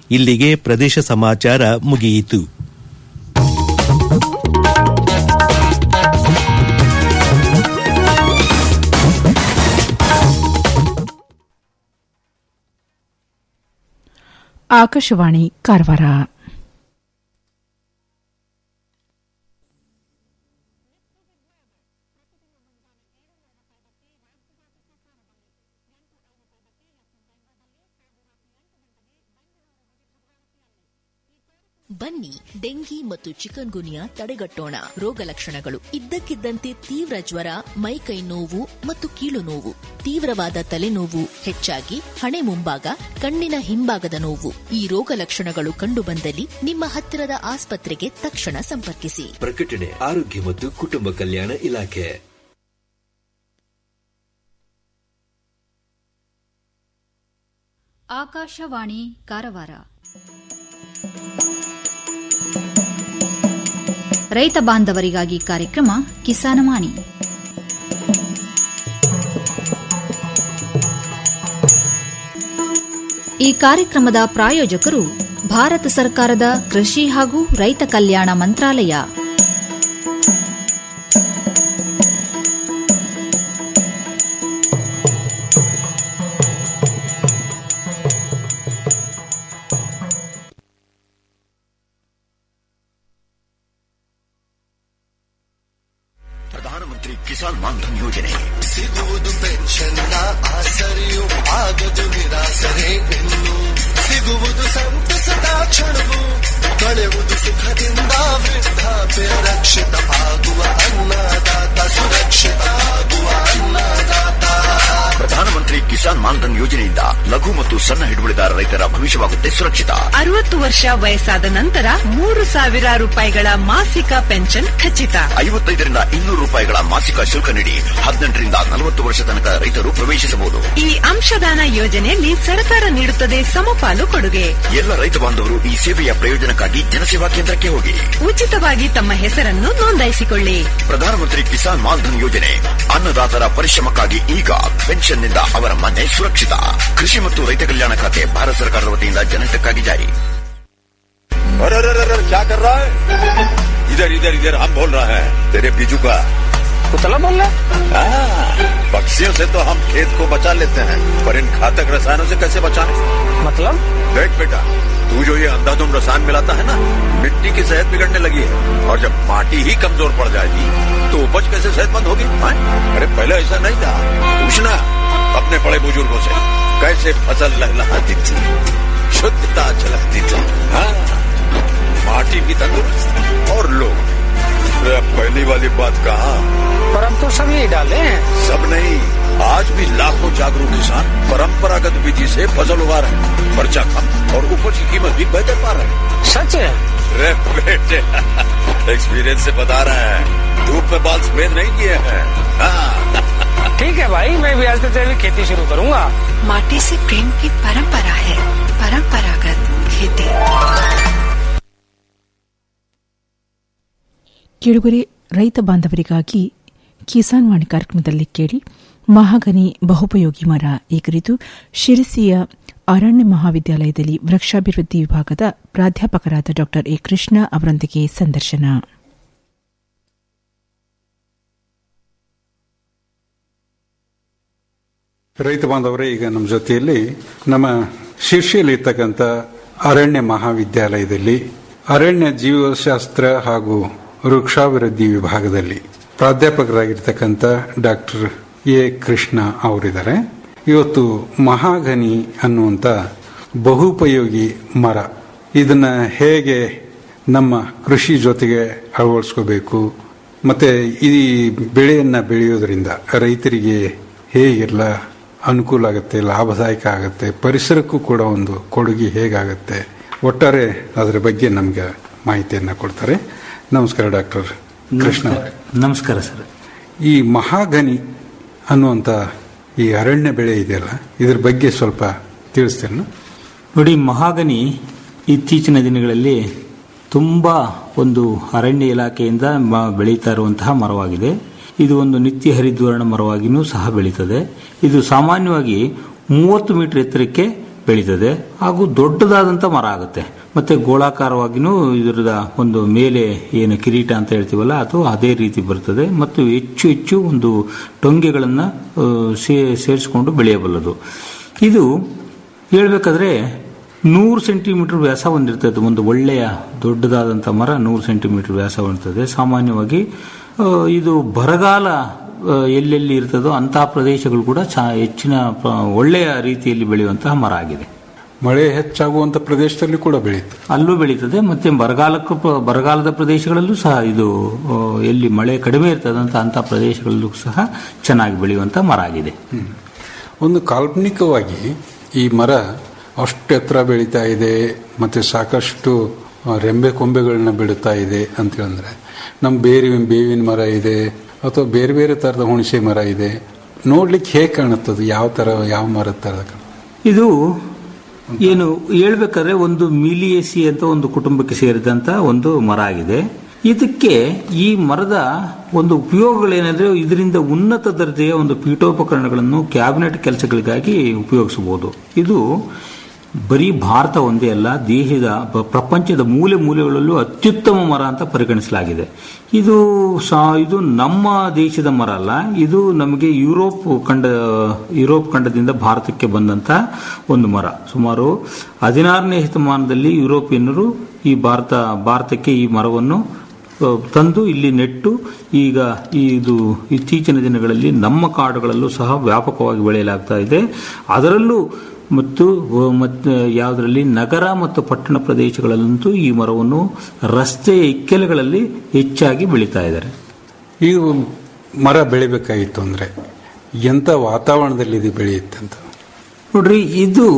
ಇಲ್ಲಿಗೆ ಪ್ರದೇಶ ಸಮಾಚಾರ ಮುಗಿಯಿತು ಆಕಾಶವಾಣಿ ಕಾರವಾರ ಬನ್ನಿ ಡೆಂಗಿ ಮತ್ತು ಚಿಕನ್ ಗುನಿಯಾ ತಡೆಗಟ್ಟೋಣ ರೋಗ ಲಕ್ಷಣಗಳು ಇದ್ದಕ್ಕಿದ್ದಂತೆ ತೀವ್ರ ಜ್ವರ ಮೈಕೈ ನೋವು ಮತ್ತು ಕೀಲು ನೋವು ತೀವ್ರವಾದ ತಲೆನೋವು ಹೆಚ್ಚಾಗಿ ಹಣೆ ಮುಂಭಾಗ ಕಣ್ಣಿನ ಹಿಂಭಾಗದ ನೋವು ಈ ರೋಗ ಲಕ್ಷಣಗಳು ಕಂಡುಬಂದಲ್ಲಿ ನಿಮ್ಮ ಹತ್ತಿರದ ಆಸ್ಪತ್ರೆಗೆ ತಕ್ಷಣ ಸಂಪರ್ಕಿಸಿ ಪ್ರಕಟಣೆ ಆರೋಗ್ಯ ಮತ್ತು ಕುಟುಂಬ ಕಲ್ಯಾಣ ಇಲಾಖೆ ಆಕಾಶವಾಣಿ ಕಾರವಾರ ರೈತ ಬಾಂಧವರಿಗಾಗಿ ಕಾರ್ಯಕ್ರಮ ಕಿಸಾನವಾಣಿ ಈ ಕಾರ್ಯಕ್ರಮದ ಪ್ರಾಯೋಜಕರು ಭಾರತ ಸರ್ಕಾರದ ಕೃಷಿ ಹಾಗೂ ರೈತ ಕಲ್ಯಾಣ ಮಂತ್ರಾಲಯ ಪ್ರಧಾನಮಂತ್ರಿ ಕಿಸಾನ್ ಮಾನ್ಧನ್ ಯೋಜನೆ ಸಿಗುವುದು ಪೆನ್ಷನ್ನ ಆಸರೆಯು ಆಗದು ನಿರಾಸರೆ ಇನ್ನು ಸಿಗುವುದು ಸಂತಸದ ಕ್ಷಣವು ಕಳೆಯುವುದು ಸುಖದಿಂದ ವೃದ್ಧಾಪ್ಯ ರಕ್ಷಿತ ಆಗುವ ಅನ್ನದಾತ ಸುರಕ್ಷಿತ ಆಗುವ ಅನ್ನದಾತ ಪ್ರಧಾನಮಂತ್ರಿ ಕಿಸಾನ್ ಮಾನ್ಧನ್ ಯೋಜನೆಯಿಂದ ಲಘು ಮತ್ತು ಸಣ್ಣ ಹಿಡುವಳಿದಾರ ರೈತರ ಭವಿಷ್ಯವಾಗುತ್ತೆ ಸುರಕ್ಷಿತ ಅರವತ್ತು ವರ್ಷ ವಯಸ್ಸಾದ ನಂತರ ಮೂರು ಸಾವಿರ ರೂಪಾಯಿಗಳ ಮಾಸಿಕ ಪೆನ್ಷನ್ ಖಚಿತ ಐವತ್ತೈದರಿಂದ ಇನ್ನೂರು ರೂಪಾಯಿಗಳ ಮಾಸಿಕ ಶುಲ್ಕ ನೀಡಿ ಹದಿನೆಂಟರಿಂದ ನಲವತ್ತು ವರ್ಷ ತನಕ ರೈತರು ಪ್ರವೇಶಿಸಬಹುದು ಈ ಅಂಶದಾನ ಯೋಜನೆಯಲ್ಲಿ ಸರ್ಕಾರ ನೀಡುತ್ತದೆ ಸಮಪಾಲು ಕೊಡುಗೆ ಎಲ್ಲ ರೈತ ಬಾಂಧವರು ಈ ಸೇವೆಯ ಪ್ರಯೋಜನಕ್ಕಾಗಿ ಜನಸೇವಾ ಕೇಂದ್ರಕ್ಕೆ ಹೋಗಿ ಉಚಿತವಾಗಿ ತಮ್ಮ ಹೆಸರನ್ನು ನೋಂದಾಯಿಸಿಕೊಳ್ಳಿ ಪ್ರಧಾನಮಂತ್ರಿ ಕಿಸಾನ್ ಮಾನ್ಧನ್ ಯೋಜನೆ ಅನ್ನದಾತರ ಪರಿಶ್ರಮಕ್ಕಾಗಿ ಈಗ ಪೆನ್ಷನ್ನಿಂದ ಅವರ ಮನೆ ಸುರಕ್ಷಿತ ಕೃಷಿ ಮತ್ತು ರೈತ ಕಲ್ಯಾಣ ಖಾತೆ ಭಾರತ ಸರ್ಕಾರದ ವತಿಯಿಂದ ಜನಹಿತಕ್ಕಾಗಿ ಜಾರಿ अरे अरे अरे क्या कर रहा है इधर इधर इधर हम बोल रहे हैं तेरे बीजू का कुतला बोल रहा हाँ, पक्षियों से तो हम खेत को बचा लेते हैं पर इन घातक रसायनों से कैसे बचाएं? मतलब देख बेटा तू जो ये अंधाधुंध रसायन मिलाता है ना मिट्टी की सेहत बिगड़ने लगी है और जब माटी ही कमजोर पड़ जाएगी तो उपज कैसे सेहतमंद होगी हाँ? अरे पहले ऐसा नहीं था पूछना अपने बड़े बुजुर्गों से कैसे फसल लहलहाती थी शुद्धता झलकती थी हाँ माटी भी तंदुरुस्त और लोग अरे अब पहली वाली बात कहा पर हम तो सब यही डाले हैं सब नहीं आज भी लाखों जागरूक किसान परंपरागत विधि से फसल उगा रहे हैं खर्चा कम और उपज की कीमत भी बेहतर पा रहे हैं सच है अरे बेटे एक्सपीरियंस से बता रहे हैं धूप में बाल सफेद नहीं किए हैं हाँ, ठीक है भाई मैं भी आज से तेरी खेती शुरू करूंगा माटी से प्रेम की परंपरा है परंपरागत खेती ಕೇಳುಗರೆ ರೈತ ಬಾಂಧವರಿಗಾಗಿ ಕಿಸಾನ್ ವಾಣಿ ಕಾರ್ಯಕ್ರಮದಲ್ಲಿ ಕೇಳಿ ಮಹಾಗನಿ ಬಹುಪಯೋಗಿ ಮರ ಈ ಕುರಿತು ಶಿರಸಿಯ ಅರಣ್ಯ ಮಹಾವಿದ್ಯಾಲಯದಲ್ಲಿ ವೃಕ್ಷಾಭಿವೃದ್ಧಿ ವಿಭಾಗದ ಪ್ರಾಧ್ಯಾಪಕರಾದ ಡಾ ಎ ಕೃಷ್ಣ ಅವರೊಂದಿಗೆ ಸಂದರ್ಶನ ರೈತ ಬಾಂಧವರೇ ಈಗ ನಮ್ಮ ಜೊತೆಯಲ್ಲಿ ನಮ್ಮ ಶಿರ್ಷಿಯಲ್ಲಿ ಇರ್ತಕ್ಕಂಥ ಅರಣ್ಯ ಮಹಾವಿದ್ಯಾಲಯದಲ್ಲಿ ಅರಣ್ಯ ಜೀವಶಾಸ್ತ್ರ ಹಾಗೂ ವೃಕ್ಷಾಭಿವೃದ್ಧಿ ವಿಭಾಗದಲ್ಲಿ ಪ್ರಾಧ್ಯಾಪಕರಾಗಿರ್ತಕ್ಕಂಥ ಡಾಕ್ಟರ್ ಎ ಕೃಷ್ಣ ಅವರಿದ್ದಾರೆ ಇವತ್ತು ಮಹಾಗನಿ ಅನ್ನುವಂಥ ಬಹುಪಯೋಗಿ ಮರ ಇದನ್ನ ಹೇಗೆ ನಮ್ಮ ಕೃಷಿ ಜೊತೆಗೆ ಅಳವಡಿಸ್ಕೋಬೇಕು ಮತ್ತೆ ಈ ಬೆಳೆಯನ್ನ ಬೆಳೆಯೋದ್ರಿಂದ ರೈತರಿಗೆ ಹೇಗೆಲ್ಲ ಅನುಕೂಲ ಆಗುತ್ತೆ ಲಾಭದಾಯಕ ಆಗುತ್ತೆ ಪರಿಸರಕ್ಕೂ ಕೂಡ ಒಂದು ಕೊಡುಗೆ ಹೇಗಾಗುತ್ತೆ ಒಟ್ಟಾರೆ ಅದರ ಬಗ್ಗೆ ನಮ್ಗೆ ಮಾಹಿತಿಯನ್ನ ಕೊಡ್ತಾರೆ ನಮಸ್ಕಾರ ಡಾಕ್ಟರ್ ಕೃಷ್ಣ ಅವರೇ. ನಮಸ್ಕಾರ ಸರ್ ಈ ಮಹಾಗನಿ ಅನ್ನುವಂಥ ಈ ಅರಣ್ಯ ಬೆಳೆ ಇದೆಯಲ್ಲ ಇದ್ರ ಬಗ್ಗೆ ಸ್ವಲ್ಪ ತಿಳಿಸ್ತೇನೆ ನೋಡಿ ಮಹಾಗನಿ ಇತ್ತೀಚಿನ ದಿನಗಳಲ್ಲಿ ತುಂಬ ಒಂದು ಅರಣ್ಯ ಇಲಾಖೆಯಿಂದ ಮ- ಬೆಳೀತಾ ಇರುವಂತಹ ಮರವಾಗಿದೆ ಇದು ಒಂದು ನಿತ್ಯ ಹರಿದ್ವರ್ಣ ಮರವಾಗಿಯೂ ಸಹ ಬೆಳೀತದೆ ಇದು ಸಾಮಾನ್ಯವಾಗಿ ಮೂವತ್ತು ಮೀಟರ್ ಎತ್ತರಕ್ಕೆ ಬೆಳೀತದೆ ಹಾಗೂ ದೊಡ್ಡದಾದಂಥ ಮರ ಆಗುತ್ತೆ ಮತ್ತೆ ಗೋಳಾಕಾರವಾಗಿನೂ ಇದರದ ಒಂದು ಮೇಲೆ ಏನು ಕಿರೀಟ ಅಂತ ಹೇಳ್ತೀವಲ್ಲ ಅದು ಅದೇ ರೀತಿ ಬರ್ತದೆ ಮತ್ತು ಹೆಚ್ಚು ಹೆಚ್ಚು ಒಂದು ಟೊಂಗೆಗಳನ್ನು ಸೇರಿಸಿಕೊಂಡು ಬೆಳೆಯಬಲ್ಲದು ಇದು ಹೇಳ್ಬೇಕಾದ್ರೆ ನೂರು ಸೆಂಟಿಮೀಟರ್ ವ್ಯಾಸ ಹೊಂದಿರ್ತದೆ ಒಂದು ಒಳ್ಳೆಯ ದೊಡ್ಡದಾದಂಥ ಮರ ನೂರು ಸೆಂಟಿಮೀಟರ್ ವ್ಯಾಸ ಹೊಂದಿರ್ತದೆ ಸಾಮಾನ್ಯವಾಗಿ ಆ, ಇದು ಬರಗಾಲ ಆ, ಎಲ್ಲೆಲ್ಲಿ ಇರ್ತದೋ ಅಂತಹ ಪ್ರದೇಶಗಳು ಕೂಡ ಚಾ ಹೆಚ್ಚಿನ ಪ್ರ- ಒಳ್ಳೆಯ ರೀತಿಯಲ್ಲಿ ಬೆಳೆಯುವಂತಹ ಮರ ಆಗಿದೆ ಮಳೆ ಹೆಚ್ಚಾಗುವಂತ ಪ್ರದೇಶದಲ್ಲಿ ಕೂಡ ಬೆಳೆಯುತ್ತೆ ಅಲ್ಲೂ ಬೆಳೀತದೆ ಮತ್ತೆ ಬರಗಾಲಕ್ಕೂ ಪ್ರ- ಬರಗಾಲದ ಪ್ರದೇಶಗಳಲ್ಲೂ ಸಹ ಇದು ಆ, ಎಲ್ಲಿ ಮಳೆ ಕಡಿಮೆ ಇರ್ತದಂತ ಅಂತಹ ಪ್ರದೇಶಗಳಲ್ಲೂ ಸಹ ಚೆನ್ನಾಗಿ ಬೆಳೆಯುವಂತ ಮರ ಆಗಿದೆ ಒಂದು ಕಾಲ್ಪನಿಕವಾಗಿ ಈ ಮರ ಅಷ್ಟು ಎತ್ತರ ಬೆಳೀತಾ ಇದೆ ಮತ್ತೆ ಸಾಕಷ್ಟು ಆ, ರೆಂಬೆ ಕೊಂಬೆಗಳನ್ನ ಬಿಡುತ್ತಾ ಇದೆ ಅಂತ ಹೇಳಿದ್ರೆ ನಮ್ಮ ಬೇರೆ ಬೇವಿನ ಮರ ಇದೆ ಅಥವಾ ಬೇರೆ ಬೇರೆ ತರದ ಹುಣಸೆ ಮರ ಇದೆ ನೋಡ್ಲಿಕ್ಕೆ ಹೇಗೆ ಕಾಣುತ್ತದೆ ಯಾವ ತರ ಯಾವ ಮರದ ತರ ಕಾಣುತ್ತೆ? ಇದು ಏನು ಹೇಳ್ಬೇಕಾದ್ರೆ ಒಂದು ಮಿಲಿಯೇಸಿ ಅಂತ ಒಂದು ಕುಟುಂಬಕ್ಕೆ ಸೇರಿದಂತ ಒಂದು ಮರ ಆಗಿದೆ ಇದಕ್ಕೆ ಈ ಮರದ ಒಂದು ಉಪಯೋಗಗಳೇನೆಂದ್ರೆ ಇದರಿಂದ ಉನ್ನತ ದರ್ಜೆಯ ಒಂದು ಪೀಠೋಪಕರಣಗಳನ್ನು ಕ್ಯಾಬಿನೆಟ್ ಕೆಲಸಗಳಿಗಾಗಿ ಉಪಯೋಗಿಸಬಹುದು ಇದು ಬರೀ ಭಾರತ ಒಂದೇ ಅಲ್ಲ ದೇಶದ ಬ- ಪ್ರಪಂಚದ ಮೂಲೆ ಮೂಲೆಗಳಲ್ಲೂ ಅತ್ಯುತ್ತಮ ಮರ ಅಂತ ಪರಿಗಣಿಸಲಾಗಿದೆ ಇದು ಸಾ ಇದು ನಮ್ಮ ದೇಶದ ಮರ ಅಲ್ಲ ಇದು ನಮಗೆ ಯುರೋಪ್ ಖಂಡ ಯುರೋಪ್ ಖಂಡದಿಂದ ಭಾರತಕ್ಕೆ ಬಂದಂತ ಒಂದು ಮರ ಸುಮಾರು ಹದಿನಾರನೇ ಶತಮಾನದಲ್ಲಿ ಯುರೋಪಿಯನ್ನರು ಈ ಭಾರತ ಭಾರತಕ್ಕೆ ಈ ಮರವನ್ನು ಆ, ತಂದು ಇಲ್ಲಿ ನೆಟ್ಟು ಈಗ ಇದು ಇತ್ತೀಚಿನ ದಿನಗಳಲ್ಲಿ ನಮ್ಮ ಕಾಡುಗಳಲ್ಲೂ ಸಹ ವ್ಯಾಪಕವಾಗಿ ಬೆಳೆಯಲಾಗ್ತಾ ಇದೆ ಅದರಲ್ಲೂ ಮತ್ತು ಮತ್ತು ಯಾವುದರಲ್ಲಿ ನಗರ ಮತ್ತು ಪಟ್ಟಣ ಪ್ರದೇಶಗಳಲ್ಲಂತೂ ಈ ಮರವನ್ನು ರಸ್ತೆಯ ಇಕ್ಕೆಲೆಗಳಲ್ಲಿ ಹೆಚ್ಚಾಗಿ ಬೆಳೀತಾ ಇದ್ದಾರೆ ಈ ಮರ ಬೆಳಿಬೇಕಾಗಿತ್ತು ಅಂದ್ರೆ ಎಂತ ವಾತಾವರಣದಲ್ಲಿ ಇದು ಬೆಳೆಯುತ್ತೆ ಅಂತ ನೋಡ್ರಿ ಇದು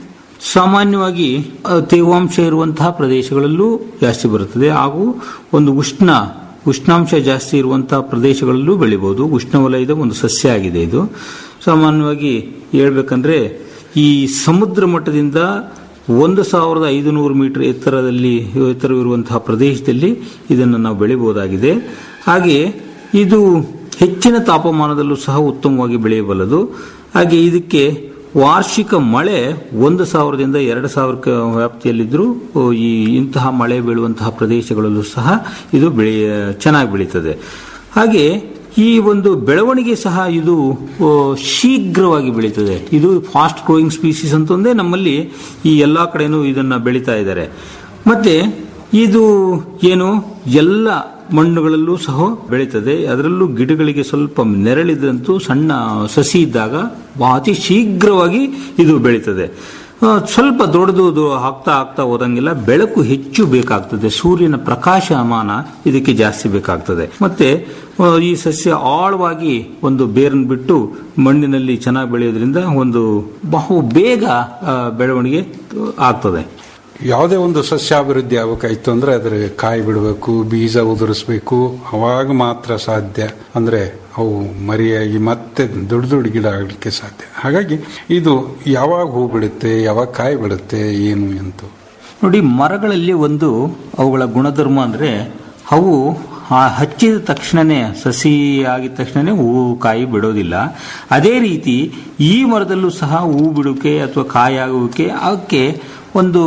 ಸಾಮಾನ್ಯವಾಗಿ ಆ, ತೇವಾಂಶ ಇರುವಂತಹ ಪ್ರದೇಶಗಳಲ್ಲೂ ಜಾಸ್ತಿ ಬರುತ್ತದೆ ಹಾಗೂ ಒಂದು ಉಷ್ಣ ಉಷ್ಣಾಂಶ ಜಾಸ್ತಿ ಇರುವಂತಹ ಪ್ರದೇಶಗಳಲ್ಲೂ ಬೆಳಿಬಹುದು ಉಷ್ಣವಲಯದ ಒಂದು ಸಸ್ಯ ಆಗಿದೆ ಇದು ಸಾಮಾನ್ಯವಾಗಿ ಹೇಳ್ಬೇಕಂದ್ರೆ ಈ ಸಮುದ್ರ ಮಟ್ಟದಿಂದ ಒಂದು ಸಾವಿರದ ಐದು ನೂರು ಮೀಟರ್ ಎತ್ತರದಲ್ಲಿ ಎತ್ತರವಿರುವಂತಹ ಪ್ರದೇಶದಲ್ಲಿ ಇದನ್ನು ನಾವು ಬೆಳಿಬಹುದಾಗಿದೆ ಹಾಗೆ ಇದು ಹೆಚ್ಚಿನ ತಾಪಮಾನದಲ್ಲೂ ಸಹ ಉತ್ತಮವಾಗಿ ಬೆಳೆಯಬಲ್ಲದು ಹಾಗೆ ಇದಕ್ಕೆ ವಾರ್ಷಿಕ ಮಳೆ ಒಂದು ಸಾವಿರದಿಂದ ಎರಡು ಸಾವಿರ ವ್ಯಾಪ್ತಿಯಲ್ಲಿದ್ದರೂ ಓ, ಈ ಇಂತಹ ಮಳೆ ಬೀಳುವಂತಹ ಪ್ರದೇಶಗಳಲ್ಲೂ ಸಹ ಇದು ಬೆಳೆಯ ಚೆನ್ನಾಗಿ ಬೆಳೀತದೆ ಹಾಗೆ ಈ ಒಂದು ಬೆಳವಣಿಗೆ ಸಹ ಇದು ಓ, ಶೀಘ್ರವಾಗಿ ಬೆಳೀತದೆ ಇದು ಫಾಸ್ಟ್ ಗ್ರೋಯಿಂಗ್ ಸ್ಪೀಸೀಸ್ ಅಂತಂದೇ ನಮ್ಮಲ್ಲಿ ಈ ಎಲ್ಲಾ ಕಡೆನೂ ಇದನ್ನ ಬೆಳೀತಾ ಇದ್ದಾರೆ ಮತ್ತೆ ಇದು ಏನು ಎಲ್ಲ ಮಣ್ಣುಗಳಲ್ಲೂ ಸಹ ಬೆಳೀತದೆ ಅದರಲ್ಲೂ ಗಿಡಗಳಿಗೆ ಸ್ವಲ್ಪ ನೆರಳಿದಂತೂ ಸಣ್ಣ ಸಸಿ ಇದ್ದಾಗ ಅತಿ ಶೀಘ್ರವಾಗಿ ಇದು ಬೆಳೀತದೆ ಆ, ಸ್ವಲ್ಪ ದೊಡ್ಡದು ಆಗ್ತಾ ಆಗ್ತಾ ಹೋದಂಗೆಲ್ಲ ಬೆಳಕು ಹೆಚ್ಚು ಬೇಕಾಗ್ತದೆ ಸೂರ್ಯನ ಪ್ರಕಾಶಮಾನ ಇದಕ್ಕೆ ಜಾಸ್ತಿ ಬೇಕಾಗ್ತದೆ ಮತ್ತೆ ಆ, ಈ ಸಸ್ಯ ಆಳವಾಗಿ ಒಂದು ಬೇರನ್ನು ಬಿಟ್ಟು ಮಣ್ಣಿನಲ್ಲಿ ಚೆನ್ನಾಗಿ ಬೆಳೆಯೋದ್ರಿಂದ ಒಂದು ಬಹು ಬೇಗ ಆ, ಬೆಳವಣಿಗೆ ಆಗ್ತದೆ ಯಾವುದೇ ಒಂದು ಸಸ್ಯಾಭಿವೃದ್ಧಿ ಆಗಬೇಕಾಯ್ತು ಅಂದ್ರೆ ಅದರ ಕಾಯಿ ಬಿಡಬೇಕು ಬೀಜ ಉದುರಿಸ್ಬೇಕು ಅವಾಗ ಮಾತ್ರ ಸಾಧ್ಯ ಅಂದ್ರೆ ಅವು ಮರಿಯಾಗಿ ಮತ್ತೆ ದೊಡ್ಡ ದೊಡ್ಡ ಗಿಡ ಆಗಲಿಕ್ಕೆ ಸಾಧ್ಯ ಹಾಗಾಗಿ ಇದು ಯಾವಾಗ ಹೂ ಬಿಡುತ್ತೆ ಯಾವಾಗ ಕಾಯಿ ಬಿಡುತ್ತೆ ಏನು ಎಂತ ನೋಡಿ ಮರಗಳಲ್ಲಿ ಒಂದು ಅವುಗಳ ಗುಣಧರ್ಮ ಅಂದ್ರೆ ಅವು ಆ ಹಚ್ಚಿದ ತಕ್ಷಣನೇ ಸಸಿ ಆಗಿದ ತಕ್ಷಣನೇ ಹೂವು ಕಾಯಿ ಬಿಡೋದಿಲ್ಲ ಅದೇ ರೀತಿ ಈ ಮರದಲ್ಲೂ ಸಹ ಹೂ ಬಿಡುವಿಕೆ ಅಥವಾ ಕಾಯಿ ಆಗುವಿಕೆ ಅವಕ್ಕೆ ಒಂದು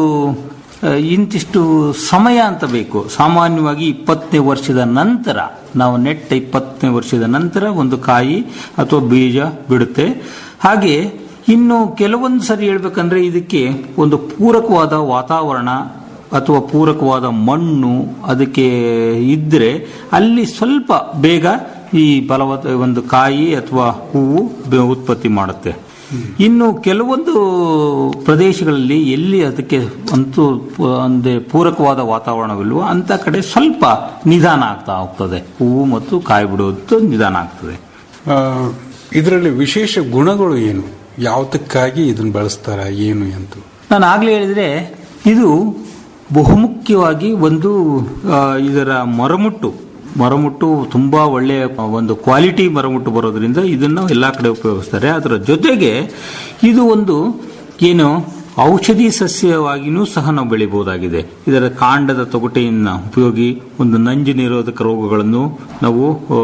ಆ, ಇಂತಿಷ್ಟು ಸಮಯ ಅಂತ ಬೇಕು ಸಾಮಾನ್ಯವಾಗಿ ಇಪ್ಪತ್ತನೇ ವರ್ಷದ ನಂತರ ನಾವು ನೆಟ್ಟ ಇಪ್ಪತ್ತನೇ ವರ್ಷದ ನಂತರ ಒಂದು ಕಾಯಿ ಅಥವಾ ಬೀಜ ಬಿಡುತ್ತೆ ಹಾಗೆ ಇನ್ನು ಕೆಲವೊಂದು ಸರಿ ಹೇಳ್ಬೇಕಂದ್ರೆ ಇದಕ್ಕೆ ಒಂದು ಪೂರಕವಾದ ವಾತಾವರಣ ಅಥವಾ ಪೂರಕವಾದ ಮಣ್ಣು ಅದಕ್ಕೆ ಇದ್ರೆ ಅಲ್ಲಿ ಸ್ವಲ್ಪ ಬೇಗ ಈ ಫಲವತ್ತ ಒಂದು ಕಾಯಿ ಅಥವಾ ಹೂವು ಬೆ- ಉತ್ಪತ್ತಿ ಮಾಡುತ್ತೆ ಇನ್ನು ಕೆಲವೊಂದು ಪ್ರದೇಶಗಳಲ್ಲಿ ಎಲ್ಲಿ ಅದಕ್ಕೆ ಅಂತೂ ಪ- ಅಂದ್ರೆ ಪೂರಕವಾದ ವಾತಾವರಣವಿಲ್ವೋ ಅಂತ ಕಡೆ ಸ್ವಲ್ಪ ನಿಧಾನ ಆಗ್ತಾ ಹೋಗ್ತದೆ ಹೂವು ಮತ್ತು ಕಾಯಿ ಬಿಡುವುದು ನಿಧಾನ ಆಗ್ತದೆ ಇದರಲ್ಲಿ ವಿಶೇಷ ಗುಣಗಳು ಏನು ಯಾವತಕ್ಕಾಗಿ ಇದನ್ನ ಬಳಸ್ತಾರ ಏನು ಎಂತ ನಾನು ಆಗ್ಲೇ ಹೇಳಿದ್ರೆ ಇದು ಬಹುಮುಖ್ಯವಾಗಿ ಒಂದು ಆ, ಇದರ ಮರಮುಟ್ಟು ಮರಮುಟ್ಟು ತುಂಬಾ ಒಳ್ಳೆಯ ಒಂದು ಕ್ವಾಲಿಟಿ ಮರಮುಟ್ಟು ಬರೋದ್ರಿಂದ ಇದನ್ನು ಎಲ್ಲಾ ಕಡೆ ಉಪಯೋಗಿಸ್ತಾರೆ ಅದರ ಜೊತೆಗೆ ಇದು ಒಂದು ಏನು ಔಷಧಿ ಸಸ್ಯವಾಗಿಯೂ ಸಹ ನಾವು ಬೆಳಿಬಹುದಾಗಿದೆ ಇದರ ಕಾಂಡದ ತೊಗಟೆಯನ್ನು ಉಪಯೋಗಿ ಒಂದು ನಂಜು ನಿರೋಧಕ ರೋಗಗಳನ್ನು ನಾವು ಆ,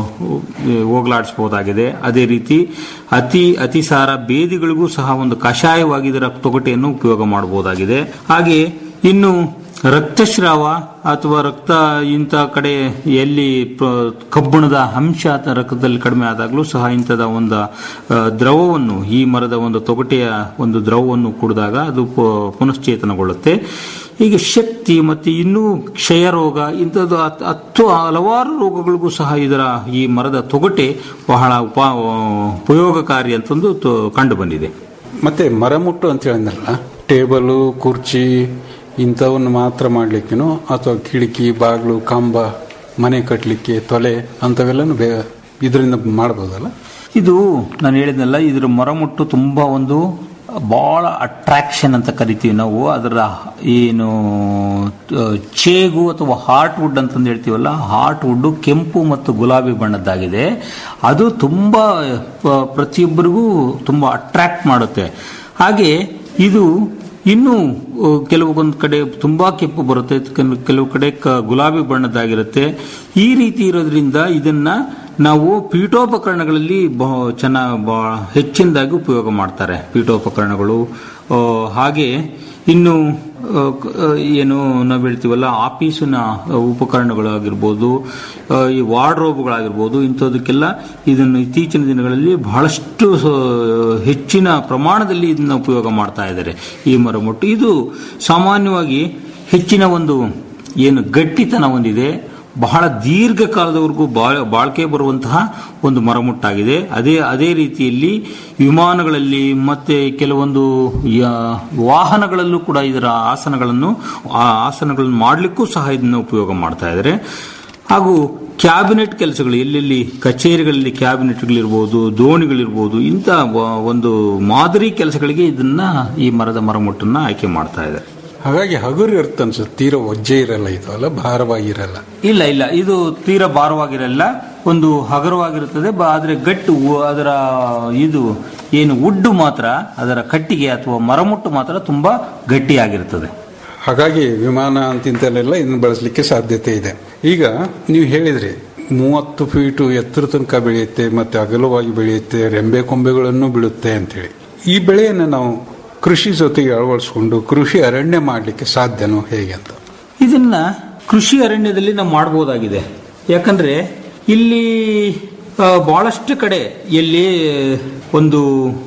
ಹೋಗಲಾಡಿಸಬಹುದಾಗಿದೆ ಅದೇ ರೀತಿ ಅತಿ ಅತಿಸಾರ ಬೇದಿಗಳಿಗೂ ಸಹ ಒಂದು ಕಷಾಯವಾಗಿ ಇದರ ತೊಗಟೆಯನ್ನು ಉಪಯೋಗ ಮಾಡಬಹುದಾಗಿದೆ ಹಾಗೆ ಇನ್ನು ರಕ್ತಸ್ರಾವ ಅಥವಾ ರಕ್ತ ಇಂಥ ಕಡೆ ಎಲ್ಲಿ ಪ್ರ- ಕಬ್ಬಿಣದ ಅಂಶ ಅಥವಾ ರಕ್ತದಲ್ಲಿ ಕಡಿಮೆ ಆದಾಗಲೂ ಸಹ ಇಂಥದ ಒಂದು ಆ, ದ್ರವವನ್ನು ಈ ಮರದ ಒಂದು ತೊಗಟೆಯ ಒಂದು ದ್ರವವನ್ನು ಕುಡಿದಾಗ ಅದು ಪ- ಪುನಶ್ಚೇತನಗೊಳ್ಳುತ್ತೆ ಹೀಗೆ ಶಕ್ತಿ ಮತ್ತು ಇನ್ನೂ ಕ್ಷಯ ರೋಗ ಇಂಥದ್ದು ಹತ್- ಹತ್ತು ಹಲವಾರು ರೋಗಗಳಿಗೂ ಸಹ ಇದರ ಈ ಮರದ ತೊಗಟೆ ಬಹಳ ಉಪ ಉಪಯೋಗಕಾರಿ ಅಂತಂದು ತೋ- ಕಂಡು ಬಂದಿದೆ ಮತ್ತೆ ಮರಮುಟ್ಟು ಅಂತ ಹೇಳಿದ್ನಲ್ಲ ಟೇಬಲು ಕುರ್ಚಿ ಇಂಥವನ್ನು ಮಾತ್ರ ಮಾಡ್ಲಿಕ್ಕೇನೋ ಅಥವಾ ಕಿಟಕಿ ಬಾಗಿಲು ಕಂಬ ಮನೆ ಕಟ್ಟಲಿಕ್ಕೆ ತೊಲೆ ಅಂಥವೆಲ್ಲನೂ ಬೇ ಇದರಿಂದ ಮಾಡ್ಬೋದಲ್ಲ ಇದು ನಾನು ಹೇಳಿದ್ನಲ್ಲ ಇದ್ರ ಮರಮುಟ್ಟು ತುಂಬಾ ಒಂದು ಬಹಳ ಅಟ್ರಾಕ್ಷನ್ ಅಂತ ಕರಿತೀವಿ ನಾವು ಅದರ ಏನು ಆ, ಚೇಗು ಅಥವಾ ಹಾರ್ಟ್ ವುಡ್ ಅಂತಂದು ಹೇಳ್ತೀವಲ್ಲ ಹಾರ್ಟ್ ವುಡ್ ಕೆಂಪು ಮತ್ತು ಗುಲಾಬಿ ಬಣ್ಣದ್ದಾಗಿದೆ ಅದು ತುಂಬಾ ಆ, ಪ್ರತಿಯೊಬ್ಬರಿಗೂ ತುಂಬಾ ಅಟ್ರಾಕ್ಟ್ ಮಾಡುತ್ತೆ ಹಾಗೆ ಇದು ಇನ್ನು ಆ, ಕೆಲವೊಂದು ಕಡೆ ತುಂಬಾ ಕೆಂಪು ಬರುತ್ತೆ ಕೆಲ- ಕೆಲವು ಕಡೆ ಕ- ಗುಲಾಬಿ ಬಣ್ಣದ್ದಾಗಿರುತ್ತೆ ಈ ರೀತಿ ಇರೋದ್ರಿಂದ ಇದನ್ನ ನಾವು ಪೀಠೋಪಕರಣಗಳಲ್ಲಿ ಬಹು ಚೆನ್ನಾಗಿ ಬಹಳ ಹೆಚ್ಚಿನದಾಗಿ ಉಪಯೋಗ ಮಾಡ್ತಾರೆ ಪೀಠೋಪಕರಣಗಳು ಆ, ಹಾಗೆ ಇನ್ನು ಆ, ಕ- ಆ, ಏನು ನಾವು ಹೇಳ್ತೀವಲ್ಲ ಆಫೀಸಿನ ಉಪಕರಣಗಳಾಗಿರ್ಬೋದು ಆ, ಈ ವಾರ್ಡ್ರೋಬ್ಗಳಾಗಿರ್ಬೋದು ಇಂಥದಕ್ಕೆಲ್ಲ ಇದನ್ನು ಇತ್ತೀಚಿನ ದಿನಗಳಲ್ಲಿ ಬಹಳಷ್ಟು ಆ, ಹೆಚ್ಚಿನ ಪ್ರಮಾಣದಲ್ಲಿ ಇದನ್ನ ಉಪಯೋಗ ಮಾಡ್ತಾ ಇದ್ದಾರೆ ಈ ಮರಮುಟ್ಟು ಇದು ಸಾಮಾನ್ಯವಾಗಿ ಹೆಚ್ಚಿನ ಒಂದು ಏನು ಗಟ್ಟಿತನ ಹೊಂದಿದೆ ಬಹಳ ದೀರ್ಘಕಾಲದವರೆಗೂ ಬಾಳ್ ಬಾಳ್ಕೆ ಬರುವಂತಹ ಒಂದು ಮರಮುಟ್ಟಾಗಿದೆ ಅದೇ ಅದೇ ರೀತಿಯಲ್ಲಿ ವಿಮಾನಗಳಲ್ಲಿ ಮತ್ತೆ ಕೆಲವೊಂದು ಯ- ವಾಹನಗಳಲ್ಲೂ ಕೂಡ ಇದರ ಆಸನಗಳನ್ನು ಆ ಆಸನಗಳನ್ನು ಮಾಡಲಿಕ್ಕೂ ಸಹ ಇದನ್ನು ಉಪಯೋಗ ಮಾಡ್ತಾ ಇದ್ದಾರೆ ಹಾಗೂ ಕ್ಯಾಬಿನೆಟ್ ಕೆಲಸಗಳು ಎಲ್ಲೆಲ್ಲಿ ಕಚೇರಿಗಳಲ್ಲಿ ಕ್ಯಾಬಿನೆಟ್ಗಳಿರ್ಬೋದು ದೋಣಿಗಳಿರ್ಬೋದು ಇಂಥ ವ- ಒಂದು ಮಾದರಿ ಕೆಲಸಗಳಿಗೆ ಇದನ್ನ ಈ ಮರದ ಮರಮುಟ್ಟನ್ನ ಆಯ್ಕೆ ಮಾಡ್ತಾ ಇದ್ದಾರೆ ಹಾಗಾಗಿ ಹಗುರು ಇರುತ್ತೆ ಅನ್ಸುತ್ತೆ ತೀರಾ ಒಜ್ಜೆ ಇರಲ್ಲ ಇದು ಅಲ್ಲ ಭಾರವಾಗಿರಲ್ಲ ಇಲ್ಲ ಇಲ್ಲ ಇದು ತೀರಾ ಭಾರವಾಗಿರಲ್ಲ ಒಂದು ಹಗರವಾಗಿರುತ್ತದೆ ಬ- ಆದ್ರೆ ಗಟ್ಟು ಉ- ಅದರ ಇದು ಏನು ಉಡ್ಡು ಮಾತ್ರ ಅದರ ಕಟ್ಟಿಗೆ ಅಥವಾ ಮರಮುಟ್ಟು ಮಾತ್ರ ತುಂಬಾ ಗಟ್ಟಿಯಾಗಿರುತ್ತದೆ ಹಾಗಾಗಿ ವಿಮಾನ ಅಂತಿಂತಲ್ಲೆಲ್ಲ ಇದನ್ನು ಬಳಸಲಿಕ್ಕೆ ಸಾಧ್ಯತೆ ಇದೆ ಈಗ ನೀವು ಹೇಳಿದ್ರಿ ಮೂವತ್ತು ಫೀಟು ಎತ್ತರ ತನಕ ಬೆಳೆಯುತ್ತೆ ಮತ್ತೆ ಅಗಲವಾಗಿ ಬೆಳೆಯುತ್ತೆ ರೆಂಬೆ ಕೊಂಬೆಗಳನ್ನು ಬಿಡುತ್ತೆ ಅಂತೇಳಿ ಈ ಬೆಳೆಯನ್ನು ನಾವು ಕೃಷಿ ಜೊತೆಗೆ ಅಳವಡಿಸ್ಕೊಂಡು ಕೃಷಿ ಅರಣ್ಯ ಮಾಡಲಿಕ್ಕೆ ಸಾಧ್ಯನೋ ಹೇಗೆ ಅಂತ ಇದನ್ನ ಕೃಷಿ ಅರಣ್ಯದಲ್ಲಿ ನಾವು ಮಾಡಬಹುದಾಗಿದೆ ಯಾಕಂದ್ರೆ ಇಲ್ಲಿ ಆ, ಬಹಳಷ್ಟು ಕಡೆ ಎಲ್ಲಿ ಒಂದು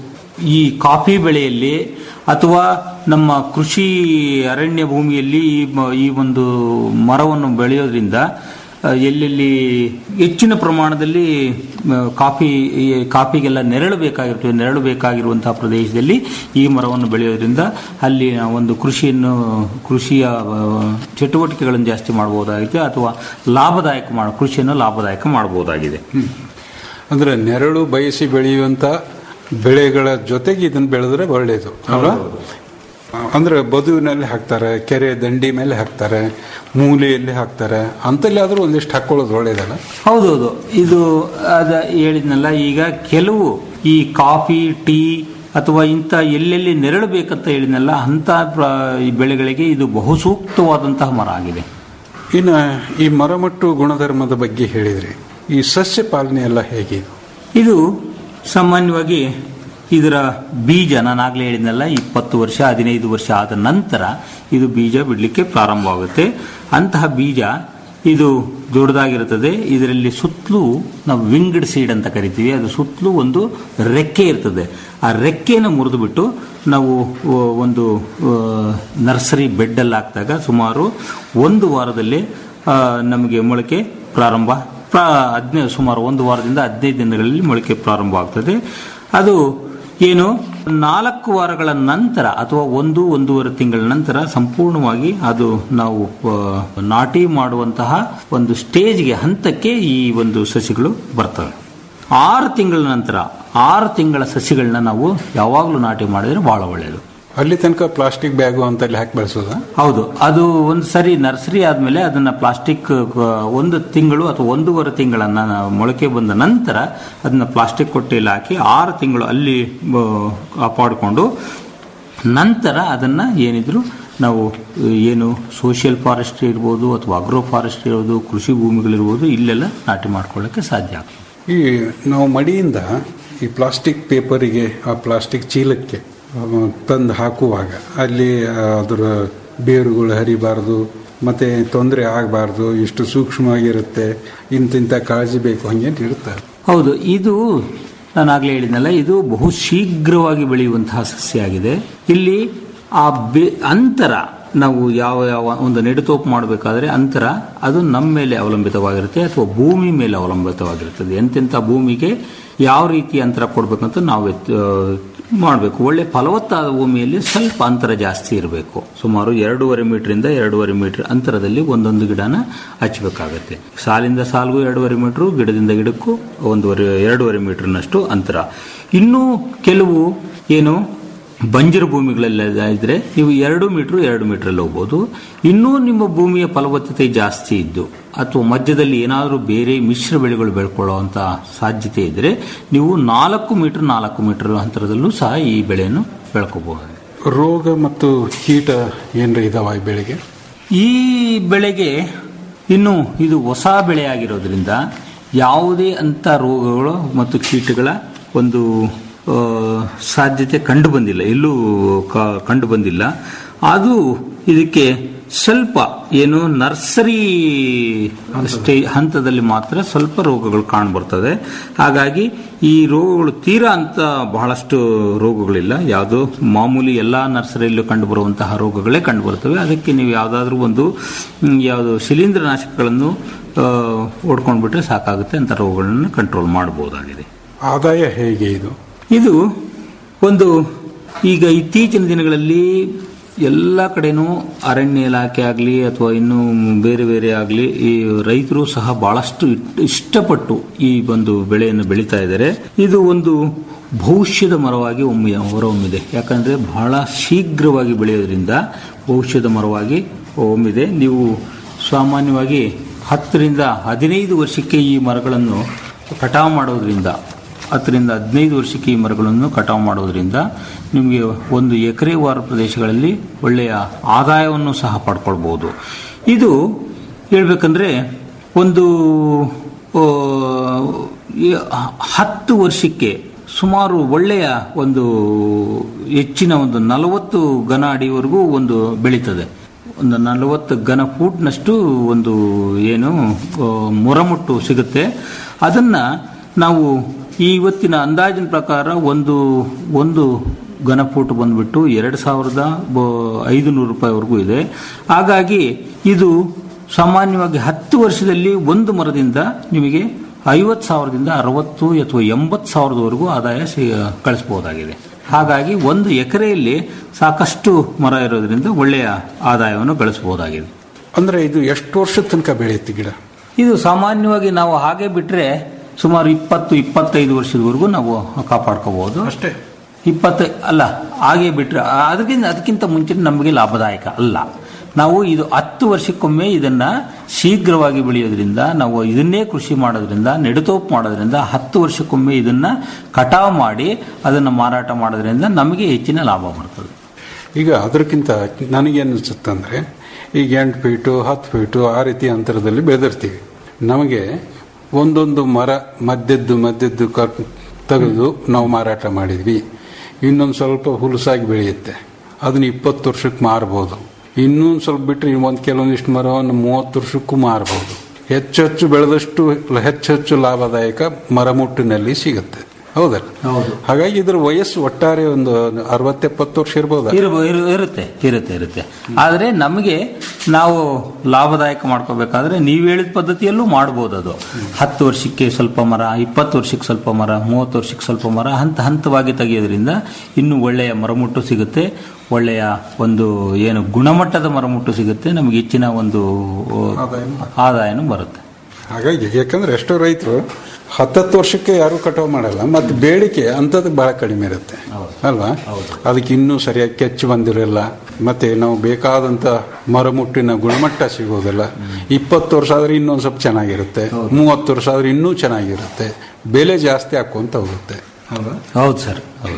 ಈ ಕಾಫಿ ಬೆಳೆಯಲ್ಲಿ ಅಥವಾ ನಮ್ಮ ಕೃಷಿ ಅರಣ್ಯ ಭೂಮಿಯಲ್ಲಿ ಈ ಮ- ಈ ಒಂದು ಮರವನ್ನು ಬೆಳೆಯೋದ್ರಿಂದ ಆ, ಎಲ್ಲೆಲ್ಲಿ ಹೆಚ್ಚಿನ ಪ್ರಮಾಣದಲ್ಲಿ ಆ, ಕಾಫಿ ಈ ಕಾಫಿಗೆಲ್ಲ ನೆರಳು ಬೇಕಾಗಿರ್ತದೆ ನೆರಳು ಬೇಕಾಗಿರುವಂತಹ ಪ್ರದೇಶದಲ್ಲಿ ಈ ಮರವನ್ನು ಬೆಳೆಯೋದ್ರಿಂದ ಅಲ್ಲಿ ನಾವು ಒಂದು ಕೃಷಿಯನ್ನು ಕೃಷಿಯ ಆ, ಚಟುವಟಿಕೆಗಳನ್ನು ಜಾಸ್ತಿ ಮಾಡಬಹುದಾಗಿದೆ ಅಥವಾ ಲಾಭದಾಯಕ ಮಾಡ ಕೃಷಿಯನ್ನು ಲಾಭದಾಯಕ ಮಾಡಬಹುದಾಗಿದೆ ಅಂದ್ರೆ ನೆರಳು ಬಯಸಿ ಬೆಳೆಯುವಂತ ಬೆಳೆಗಳ ಜೊತೆಗೆ ಇದನ್ನ ಬೆಳೆದ್ರೆ ಒಳ್ಳೆಯದು ಅಲ್ವಾ ಅಂದ್ರೆ ಬದುವಿನಲ್ಲಿ ಹಾಕ್ತಾರೆ ಕೆರೆ ದಂಡಿ ಮೇಲೆ ಹಾಕ್ತಾರೆ ಮೂಲೆಯಲ್ಲಿ ಹಾಕ್ತಾರೆ ಅಂತಲ್ಲಿ ಆದ್ರೂ ಒಂದಿಷ್ಟು ಹಾಕೊಳ್ಳೋದು ಒಳ್ಳೇದಲ್ಲ ಹೌದೌದು ಇದು ಅದ ಹೇಳಿದ್ನಲ್ಲ ಈಗ ಕೆಲವು ಈ ಕಾಫಿ ಟೀ ಅಥವಾ ಇಂಥ ಎಲ್ಲೆಲ್ಲಿ ನೆರಳು ಬೇಕಂತ ಹೇಳಿದ್ನಲ್ಲ ಅಂತ ಪ್ರ- ಈ ಬೆಳೆಗಳಿಗೆ ಇದು ಬಹು ಸೂಕ್ತವಾದಂತಹ ಮರ ಆಗಿದೆ ಇನ್ನು ಈ ಮರಮಟ್ಟು ಗುಣಧರ್ಮದ ಬಗ್ಗೆ ಹೇಳಿದ್ರಿ ಈ ಸಸ್ಯ ಪಾಲನೆ ಎಲ್ಲ ಹೇಗೆ ಇದು ಸಾಮಾನ್ಯವಾಗಿ ಇದರ ಬೀಜ ನಾನು ಆಗ್ಲೇ ಹೇಳಿದ್ನಲ್ಲ ಇಪ್ಪತ್ತು ವರ್ಷ ಹದಿನೈದು ವರ್ಷ ಆದ ನಂತರ ಇದು ಬೀಜ ಬಿಡಲಿಕ್ಕೆ ಪ್ರಾರಂಭವಾಗುತ್ತೆ ಅಂತಹ ಬೀಜ ಇದು ದೊಡ್ಡದಾಗಿರುತ್ತದೆ ಇದರಲ್ಲಿ ಸುತ್ತಲೂ ನಾವು ವಿಂಗಡ್ ಸೀಡ್ ಅಂತ ಕರಿತೀವಿ ಅದು ಸುತ್ತಲೂ ಒಂದು ರೆಕ್ಕೆ ಇರ್ತದೆ ಆ ರೆಕ್ಕೆಯನ್ನು ಮುರಿದು ಬಿಟ್ಟು ನಾವು ಆ, ಒಂದು ನರ್ಸರಿ ಬೆಡ್ಡಲ್ಲಿ ಹಾಕಿದಾಗ ಸುಮಾರು ಒಂದು ವಾರದಲ್ಲಿ ಆ, ನಮಗೆ ಮೊಳಕೆ ಪ್ರಾರಂಭ ಪ್ರಾ ಹದಿನೈದು ಸುಮಾರು ಒಂದು ವಾರದಿಂದ ಹದಿನೈದು ದಿನಗಳಲ್ಲಿ ಮೊಳಕೆ ಪ್ರಾರಂಭ ಆಗ್ತದೆ ಅದು ಏನು ನಾಲ್ಕು ವಾರಗಳ ನಂತರ ಅಥವಾ ಒಂದು ಒಂದೂವರೆ ತಿಂಗಳ ನಂತರ ಸಂಪೂರ್ಣವಾಗಿ ಅದು ನಾವು ಆ, ನಾಟಿ ಮಾಡುವಂತಹ ಒಂದು ಸ್ಟೇಜ್ಗೆ ಹಂತಕ್ಕೆ ಈ ಒಂದು ಸಸಿಗಳು ಬರ್ತವೆ ಆರು ತಿಂಗಳ ನಂತರ ಆರು ತಿಂಗಳ ಸಸಿಗಳನ್ನ ನಾವು ಯಾವಾಗಲೂ ನಾಟಿ ಮಾಡಿದ್ರೆ ಬಹಳ ಒಳ್ಳೆಯದು ಅಲ್ಲಿ ತನಕ ಪ್ಲಾಸ್ಟಿಕ್ ಬ್ಯಾಗು ಅಂತಲ್ಲಿ ಹಾಕಿ ಬೆಳೆಸೋದ ಹೌದು ಅದು ಒಂದು ಸರಿ ನರ್ಸರಿ ಆದ್ಮೇಲೆ ಅದನ್ನ ಪ್ಲಾಸ್ಟಿಕ್ ಆ, ಒಂದು ತಿಂಗಳು ಅಥವಾ ಒಂದೂವರೆ ತಿಂಗಳನ್ನ ನಾವು ಮೊಳಕೆ ಬಂದ ನಂತರ ಅದನ್ನ ಪ್ಲಾಸ್ಟಿಕ್ ಕೊಟ್ಟೆಯಲ್ಲಿ ಹಾಕಿ ಆರು ತಿಂಗಳು ಅಲ್ಲಿ ಆ, ಕಾಪಾಡಿಕೊಂಡು ನಂತರ ಅದನ್ನ ಏನಿದ್ರು ನಾವು ಏನು ಸೋಷಿಯಲ್ ಫಾರೆಸ್ಟ್ರಿ ಇರ್ಬೋದು ಅಥವಾ ಅಗ್ರೋ ಫಾರೆಸ್ಟ್ರಿ ಇರ್ಬೋದು ಕೃಷಿ ಭೂಮಿಗಳಿರ್ಬೋದು ಇಲ್ಲೆಲ್ಲ ನಾಟಿ ಮಾಡ್ಕೊಳ್ಳೋಕ್ಕೆ ಸಾಧ್ಯ ಆಗ್ತದೆ ಈ ನಾವು ಮಡಿಯಿಂದ ಈ ಪ್ಲಾಸ್ಟಿಕ್ ಪೇಪರಿಗೆ ಆ ಪ್ಲಾಸ್ಟಿಕ್ ಚೀಲಕ್ಕೆ ತಂದು ಹಾಕುವಾಗ ಅಲ್ಲಿ ಅದರ ಬೇರುಗಳು ಹರಿಬಾರ್ದು ಮತ್ತೆ ತೊಂದರೆ ಆಗಬಾರ್ದು ಇಷ್ಟು ಸೂಕ್ಷ್ಮವಾಗಿರುತ್ತೆ ಇಂತಿಂಥ ಕಾಳಜಿ ಬೇಕು ಹಂಗೆ ಇರ್ತಾರೆ ಹೌದು ಇದು ನಾನು ಆಗಲೇ ಹೇಳಿದ್ನಲ್ಲ ಇದು ಬಹು ಶೀಘ್ರವಾಗಿ ಬೆಳೆಯುವಂತಹ ಸಸ್ಯ ಆಗಿದೆ ಇಲ್ಲಿ ಆ ಬೆ ಅಂತರ ನಾವು ಯಾವ ಯಾವ ಒಂದು ನೆಡುತೋಪು ಮಾಡಬೇಕಾದ್ರೆ ಅಂತರ ಅದು ನಮ್ಮ ಮೇಲೆ ಅವಲಂಬಿತವಾಗಿರುತ್ತೆ ಅಥವಾ ಭೂಮಿ ಮೇಲೆ ಅವಲಂಬಿತವಾಗಿರುತ್ತದೆ ಎಂತೆಂಥ ಭೂಮಿಗೆ ಯಾವ ರೀತಿ ಅಂತರ ಕೊಡಬೇಕಂತ ನಾವು ಮಾಡಬೇಕು ಒಳ್ಳೆ ಫಲವತ್ತಾದ ಭೂಮಿಯಲ್ಲಿ ಸ್ವಲ್ಪ ಅಂತರ ಜಾಸ್ತಿ ಇರಬೇಕು ಸುಮಾರು ಎರಡೂವರೆ ಮೀಟರಿಂದ ಎರಡೂವರೆ ಮೀಟರ್ ಅಂತರದಲ್ಲಿ ಒಂದೊಂದು ಗಿಡನ ಹಚ್ಚಬೇಕಾಗತ್ತೆ ಸಾಲಿಂದ ಸಾಲಿಗೂ ಎರಡೂವರೆ ಮೀಟರ್ ಗಿಡದಿಂದ ಗಿಡಕ್ಕೂ ಒಂದೂವರೆ ಎರಡೂವರೆ ಮೀಟರ್ನಷ್ಟು ಅಂತರ ಇನ್ನೂ ಕೆಲವು ಏನು ಬಂಜರು ಭೂಮಿಗಳೆಲ್ಲ ಇದ್ರೆ ನೀವು ಎರಡು ಮೀಟರ್ ಎರಡು ಮೀಟರ್ ಹೋಗ್ಬೋದು ಇನ್ನೂ ನಿಮ್ಮ ಭೂಮಿಯ ಫಲವತ್ತತೆ ಜಾಸ್ತಿ ಇದ್ದು ಅಥವಾ ಮಧ್ಯದಲ್ಲಿ ಏನಾದರೂ ಬೇರೆ ಮಿಶ್ರ ಬೆಳೆಗಳು ಬೆಳ್ಕೊಳ್ಳುವಂತ ಸಾಧ್ಯತೆ ಇದ್ರೆ ನೀವು ನಾಲ್ಕು ಮೀಟರ್ ನಾಲ್ಕು ಮೀಟರ್ ಅಂತರದಲ್ಲೂ ಸಹ ಈ ಬೆಳೆಯನ್ನು ಬೆಳ್ಕೋಬಹುದು ರೋಗ ಮತ್ತು ಕೀಟ ಏನ್ರ ಇದಾವ ಈ ಬೆಳೆಗೆ ಈ ಬೆಳೆಗೆ ಇನ್ನು ಇದು ಹೊಸ ಬೆಳೆ ಆಗಿರೋದ್ರಿಂದ ಯಾವುದೇ ಅಂತ ರೋಗಗಳು ಮತ್ತು ಕೀಟಗಳ ಒಂದು ಆ, ಸಾಧ್ಯತೆ ಕಂಡು ಬಂದಿಲ್ಲ ಎಲ್ಲೂ ಕ- ಕಂಡು ಬಂದಿಲ್ಲ ಅದು ಇದಕ್ಕೆ ಸ್ವಲ್ಪ ಏನು ನರ್ಸರಿ ಸ್ಟೇ ಹಂತದಲ್ಲಿ ಮಾತ್ರ ಸ್ವಲ್ಪ ರೋಗಗಳು ಕಾಣ್ಬರ್ತದೆ ಹಾಗಾಗಿ ಈ ರೋಗಗಳು ತೀರಾ ಅಂತ ಬಹಳಷ್ಟು ರೋಗಗಳಿಲ್ಲ ಯಾವುದು ಮಾಮೂಲಿ ಎಲ್ಲ ನರ್ಸರಿಯಲ್ಲೂ ಕಂಡು ಬರುವಂತಹ ರೋಗಗಳೇ ಕಂಡು ಬರ್ತವೆ ಅದಕ್ಕೆ ನೀವು ಯಾವುದಾದ್ರೂ ಒಂದು ಮ್, ಯಾವುದು ಶಿಲೀಂಧ್ರನಾಶಕಗಳನ್ನು ಓಡ್ಕೊಂಡ್ಬಿಟ್ರೆ ಸಾಕಾಗುತ್ತೆ ಅಂತ ರೋಗಗಳನ್ನು ಕಂಟ್ರೋಲ್ ಮಾಡಬಹುದಾಗಿದೆ ಆದಾಯ ಹೇಗೆ ಇದು ಇದು ಒಂದು ಈಗ ಇತ್ತೀಚಿನ ದಿನಗಳಲ್ಲಿ ಎಲ್ಲ ಕಡೆನೂ ಅರಣ್ಯ ಇಲಾಖೆ ಆಗಲಿ ಅಥವಾ ಇನ್ನು ಬೇರೆ ಬೇರೆ ಆಗಲಿ ಈ ರೈತರು ಸಹ ಬಹಳಷ್ಟು ಇಟ್- ಇಷ್ಟಪಟ್ಟು ಈ ಒಂದು ಬೆಳೆಯನ್ನು ಬೆಳೀತಾ ಇದ್ದಾರೆ ಇದು ಒಂದು ಭವಿಷ್ಯದ ಮರವಾಗಿ ಒಮ್ಮೆ ಹೊರಹೊಮ್ಮಿದೆ ಯಾಕಂದ್ರೆ ಬಹಳ ಶೀಘ್ರವಾಗಿ ಬೆಳೆಯೋದ್ರಿಂದ ಭವಿಷ್ಯದ ಮರವಾಗಿ ಹೊಮ್ಮಿದೆ ನೀವು ಸಾಮಾನ್ಯವಾಗಿ ಹತ್ತರಿಂದ ಹದಿನೈದು ವರ್ಷಕ್ಕೆ ಈ ಮರಗಳನ್ನು ಕಟಾವು ಮಾಡೋದ್ರಿಂದ ಹತ್ತರಿಂದ ಹದಿನೈದು ವರ್ಷಕ್ಕೆ ಈ ಮರಗಳನ್ನು ಕಟಾವು ಮಾಡೋದ್ರಿಂದ ನಿಮಗೆ ಒಂದು ಎಕರೆ ವಾರ ಪ್ರದೇಶಗಳಲ್ಲಿ ಒಳ್ಳೆಯ ಆದಾಯವನ್ನು ಸಹ ಪಡ್ಕೊಳ್ಬಹುದು ಇದು ಹೇಳ್ಬೇಕಂದ್ರೆ ಒಂದು ಆ, ಈ ಹತ್ತು ವರ್ಷಕ್ಕೆ ಸುಮಾರು ಒಳ್ಳೆಯ ಒಂದು ಹೆಚ್ಚಿನ ಒಂದು ನಲವತ್ತು ಘನ ಅಡಿವರೆಗೂ ಒಂದು ಬೆಳೀತದೆ ಒಂದು ನಲವತ್ತು ಘನ ಫೂಟ್ನಷ್ಟು ಒಂದು ಏನು ಆ, ಮೊರಮುಟ್ಟು ಸಿಗುತ್ತೆ ಅದನ್ನ ನಾವು ಈ ಇವತ್ತಿನ ಅಂದಾಜಿನ ಪ್ರಕಾರ ಒಂದು ಒಂದು ಘನ ಫೂಟ್ ಬಂದ್ಬಿಟ್ಟು ಎರಡು ಸಾವಿರದ ಐದು ನೂರು ರೂಪಾಯಿವರೆಗೂ ಇದೆ ಹಾಗಾಗಿ ಇದು ಸಾಮಾನ್ಯವಾಗಿ ಹತ್ತು ವರ್ಷದಲ್ಲಿ ಒಂದು ಮರದಿಂದ ನಿಮಗೆ ಐವತ್ತು ಸಾವಿರದಿಂದ ಅರವತ್ತು ಅಥವಾ ಎಂಬತ್ತು ಸಾವಿರದವರೆಗೂ ಆದಾಯ ಸಿ- ಗಳಿಸಬಹುದಾಗಿದೆ ಹಾಗಾಗಿ ಒಂದು ಎಕರೆಯಲ್ಲಿ ಸಾಕಷ್ಟು ಮರ ಇರೋದ್ರಿಂದ ಒಳ್ಳೆಯ ಆದಾಯವನ್ನು ಗಳಿಸಬಹುದಾಗಿದೆ ಅಂದ್ರೆ ಇದು ಎಷ್ಟು ವರ್ಷದ ತನಕ ಬೆಳೆಯುತ್ತೆ ಗಿಡ ಇದು ಸಾಮಾನ್ಯವಾಗಿ ನಾವು ಹಾಗೆ ಬಿಟ್ರೆ ಸುಮಾರು ಇಪ್ಪತ್ತು ಇಪ್ಪತ್ತೈದು ವರ್ಷದವರೆಗೂ ನಾವು ಕಾಪಾಡ್ಕೋಬಹುದು ಅಷ್ಟೇ ಇಪ್ಪತ್ತು ಅಲ್ಲ ಹಾಗೆ ಬಿಟ್ರೆ ಅದಕ್ಕಿಂತ ಅದಕ್ಕಿಂತ ಮುಂಚೆ ನಮಗೆ ಲಾಭದಾಯಕ ಅಲ್ಲ ನಾವು ಇದು ಹತ್ತು ವರ್ಷಕ್ಕೊಮ್ಮೆ ಇದನ್ನ ಶೀಘ್ರವಾಗಿ ಬೆಳೆಯೋದ್ರಿಂದ ನಾವು ಇದನ್ನೇ ಕೃಷಿ ಮಾಡೋದ್ರಿಂದ ನೆಡುತೋಪು ಮಾಡೋದ್ರಿಂದ ಹತ್ತು ವರ್ಷಕ್ಕೊಮ್ಮೆ ಇದನ್ನ ಕಟಾವು ಮಾಡಿ ಅದನ್ನು ಮಾರಾಟ ಮಾಡೋದ್ರಿಂದ ನಮಗೆ ಹೆಚ್ಚಿನ ಲಾಭ ಬರ್ತದೆ ಈಗ ಅದಕ್ಕಿಂತ ನನಗೇನು ಅನ್ಸುತ್ತಂದ್ರೆ ಈಗ ಎಂಟು ಫೀಟು ಹತ್ತು ಫೀಟು ಆ ರೀತಿ ಅಂತರದಲ್ಲಿ ಬೆಳೆದಿರ್ತೀವಿ ನಮಗೆ ಒಂದೊಂದು ಮರ ಮಧ್ಯದ್ದು ಮಧ್ಯದ್ದು ಕಟ್ ತೆಗೆದು ನಾವು ಮಾರಾಟ ಮಾಡಿದ್ವಿ ಇನ್ನೊಂದು ಸ್ವಲ್ಪ ಹುಲಸಾಗಿ ಬೆಳೆಯುತ್ತೆ ಅದನ್ನ ಇಪ್ಪತ್ತು ವರ್ಷಕ್ಕೆ ಮಾರ್ಬೋದು ಇನ್ನೊಂದು ಸ್ವಲ್ಪ ಬಿಟ್ಟರೆ ಒಂದು ಕೆಲವೊಂದಿಷ್ಟು ಮರವನ್ನು ಮೂವತ್ತು ವರ್ಷಕ್ಕೂ ಮಾರಬಹುದು ಹೆಚ್ಚು ಹೆಚ್ಚು ಬೆಳೆದಷ್ಟು ಹೆಚ್ಚು ಹೆಚ್ಚು ಲಾಭದಾಯಕ ಮರಮುಟ್ಟಿನಲ್ಲಿ ಸಿಗುತ್ತೆ ಹೌದಲ್ಲ ಹೌದು ಹಾಗಾಗಿ ಇದ್ರ ವಯಸ್ಸು ಒಟ್ಟಾರೆ ಒಂದು ಅರವತ್ತೆಪ್ಪತ್ತು ವರ್ಷ ಇರ್ಬೋದಾ ಇರ್ಬ- ಇರು- ಇರುತ್ತೆ ಇರುತ್ತೆ ಇರುತ್ತೆ ಆದರೆ ನಮಗೆ ನಾವು ಲಾಭದಾಯಕ ಮಾಡ್ಕೋಬೇಕಾದ್ರೆ ನೀವು ಹೇಳಿದ ಪದ್ಧತಿಯಲ್ಲೂ ಮಾಡ್ಬೋದು ಅದು ಹತ್ತು ವರ್ಷಕ್ಕೆ ಸ್ವಲ್ಪ ಮರ ಇಪ್ಪತ್ತು ವರ್ಷಕ್ಕೆ ಸ್ವಲ್ಪ ಮರ ಮೂವತ್ತು ವರ್ಷಕ್ಕೆ ಸ್ವಲ್ಪ ಮರ ಹಂತ ಹಂತವಾಗಿ ತೆಗೆಯೋದ್ರಿಂದ ಇನ್ನೂ ಒಳ್ಳೆಯ ಮರಮುಟ್ಟು ಸಿಗುತ್ತೆ ಒಳ್ಳೆಯ ಒಂದು ಏನು ಗುಣಮಟ್ಟದ ಮರಮುಟ್ಟು ಸಿಗುತ್ತೆ ನಮಗೆ ಹೆಚ್ಚಿನ ಒಂದು ಆದಾಯನೂ ಬರುತ್ತೆ ಹಾಗಾಗಿ ಯಾಕಂದ್ರೆ ಎಷ್ಟೋ ರೈತರು ಹತ್ತತ್ತು ವರ್ಷಕ್ಕೆ ಯಾರು ಕಟಾವು ಮಾಡಲ್ಲ ಮತ್ತೆ ಬೇಡಿಕೆ ಅಂಥದ್ದು ಬಹಳ ಕಡಿಮೆ ಇರುತ್ತೆ ಅಲ್ವಾ ಅದಕ್ಕೆ ಇನ್ನೂ ಸರಿಯಾಗಿ ಕೆಚ್ಚು ಬಂದಿರಲ್ಲ ಮತ್ತೆ ನಾವು ಬೇಕಾದಂತ ಮರಮುಟ್ಟಿನ ಗುಣಮಟ್ಟ ಸಿಗೋದಿಲ್ಲ ಇಪ್ಪತ್ತು ವರ್ಷ ಆದ್ರೆ ಇನ್ನೊಂದು ಸ್ವಲ್ಪ ಚೆನ್ನಾಗಿರುತ್ತೆ ಮೂವತ್ತು ವರ್ಷ ಆದ್ರೆ ಇನ್ನೂ ಚೆನ್ನಾಗಿರುತ್ತೆ ಬೆಲೆ ಜಾಸ್ತಿ ಹಾಕೊಂತ ಹೋಗುತ್ತೆ ಹೌದು ಸರ್ ಹೌದು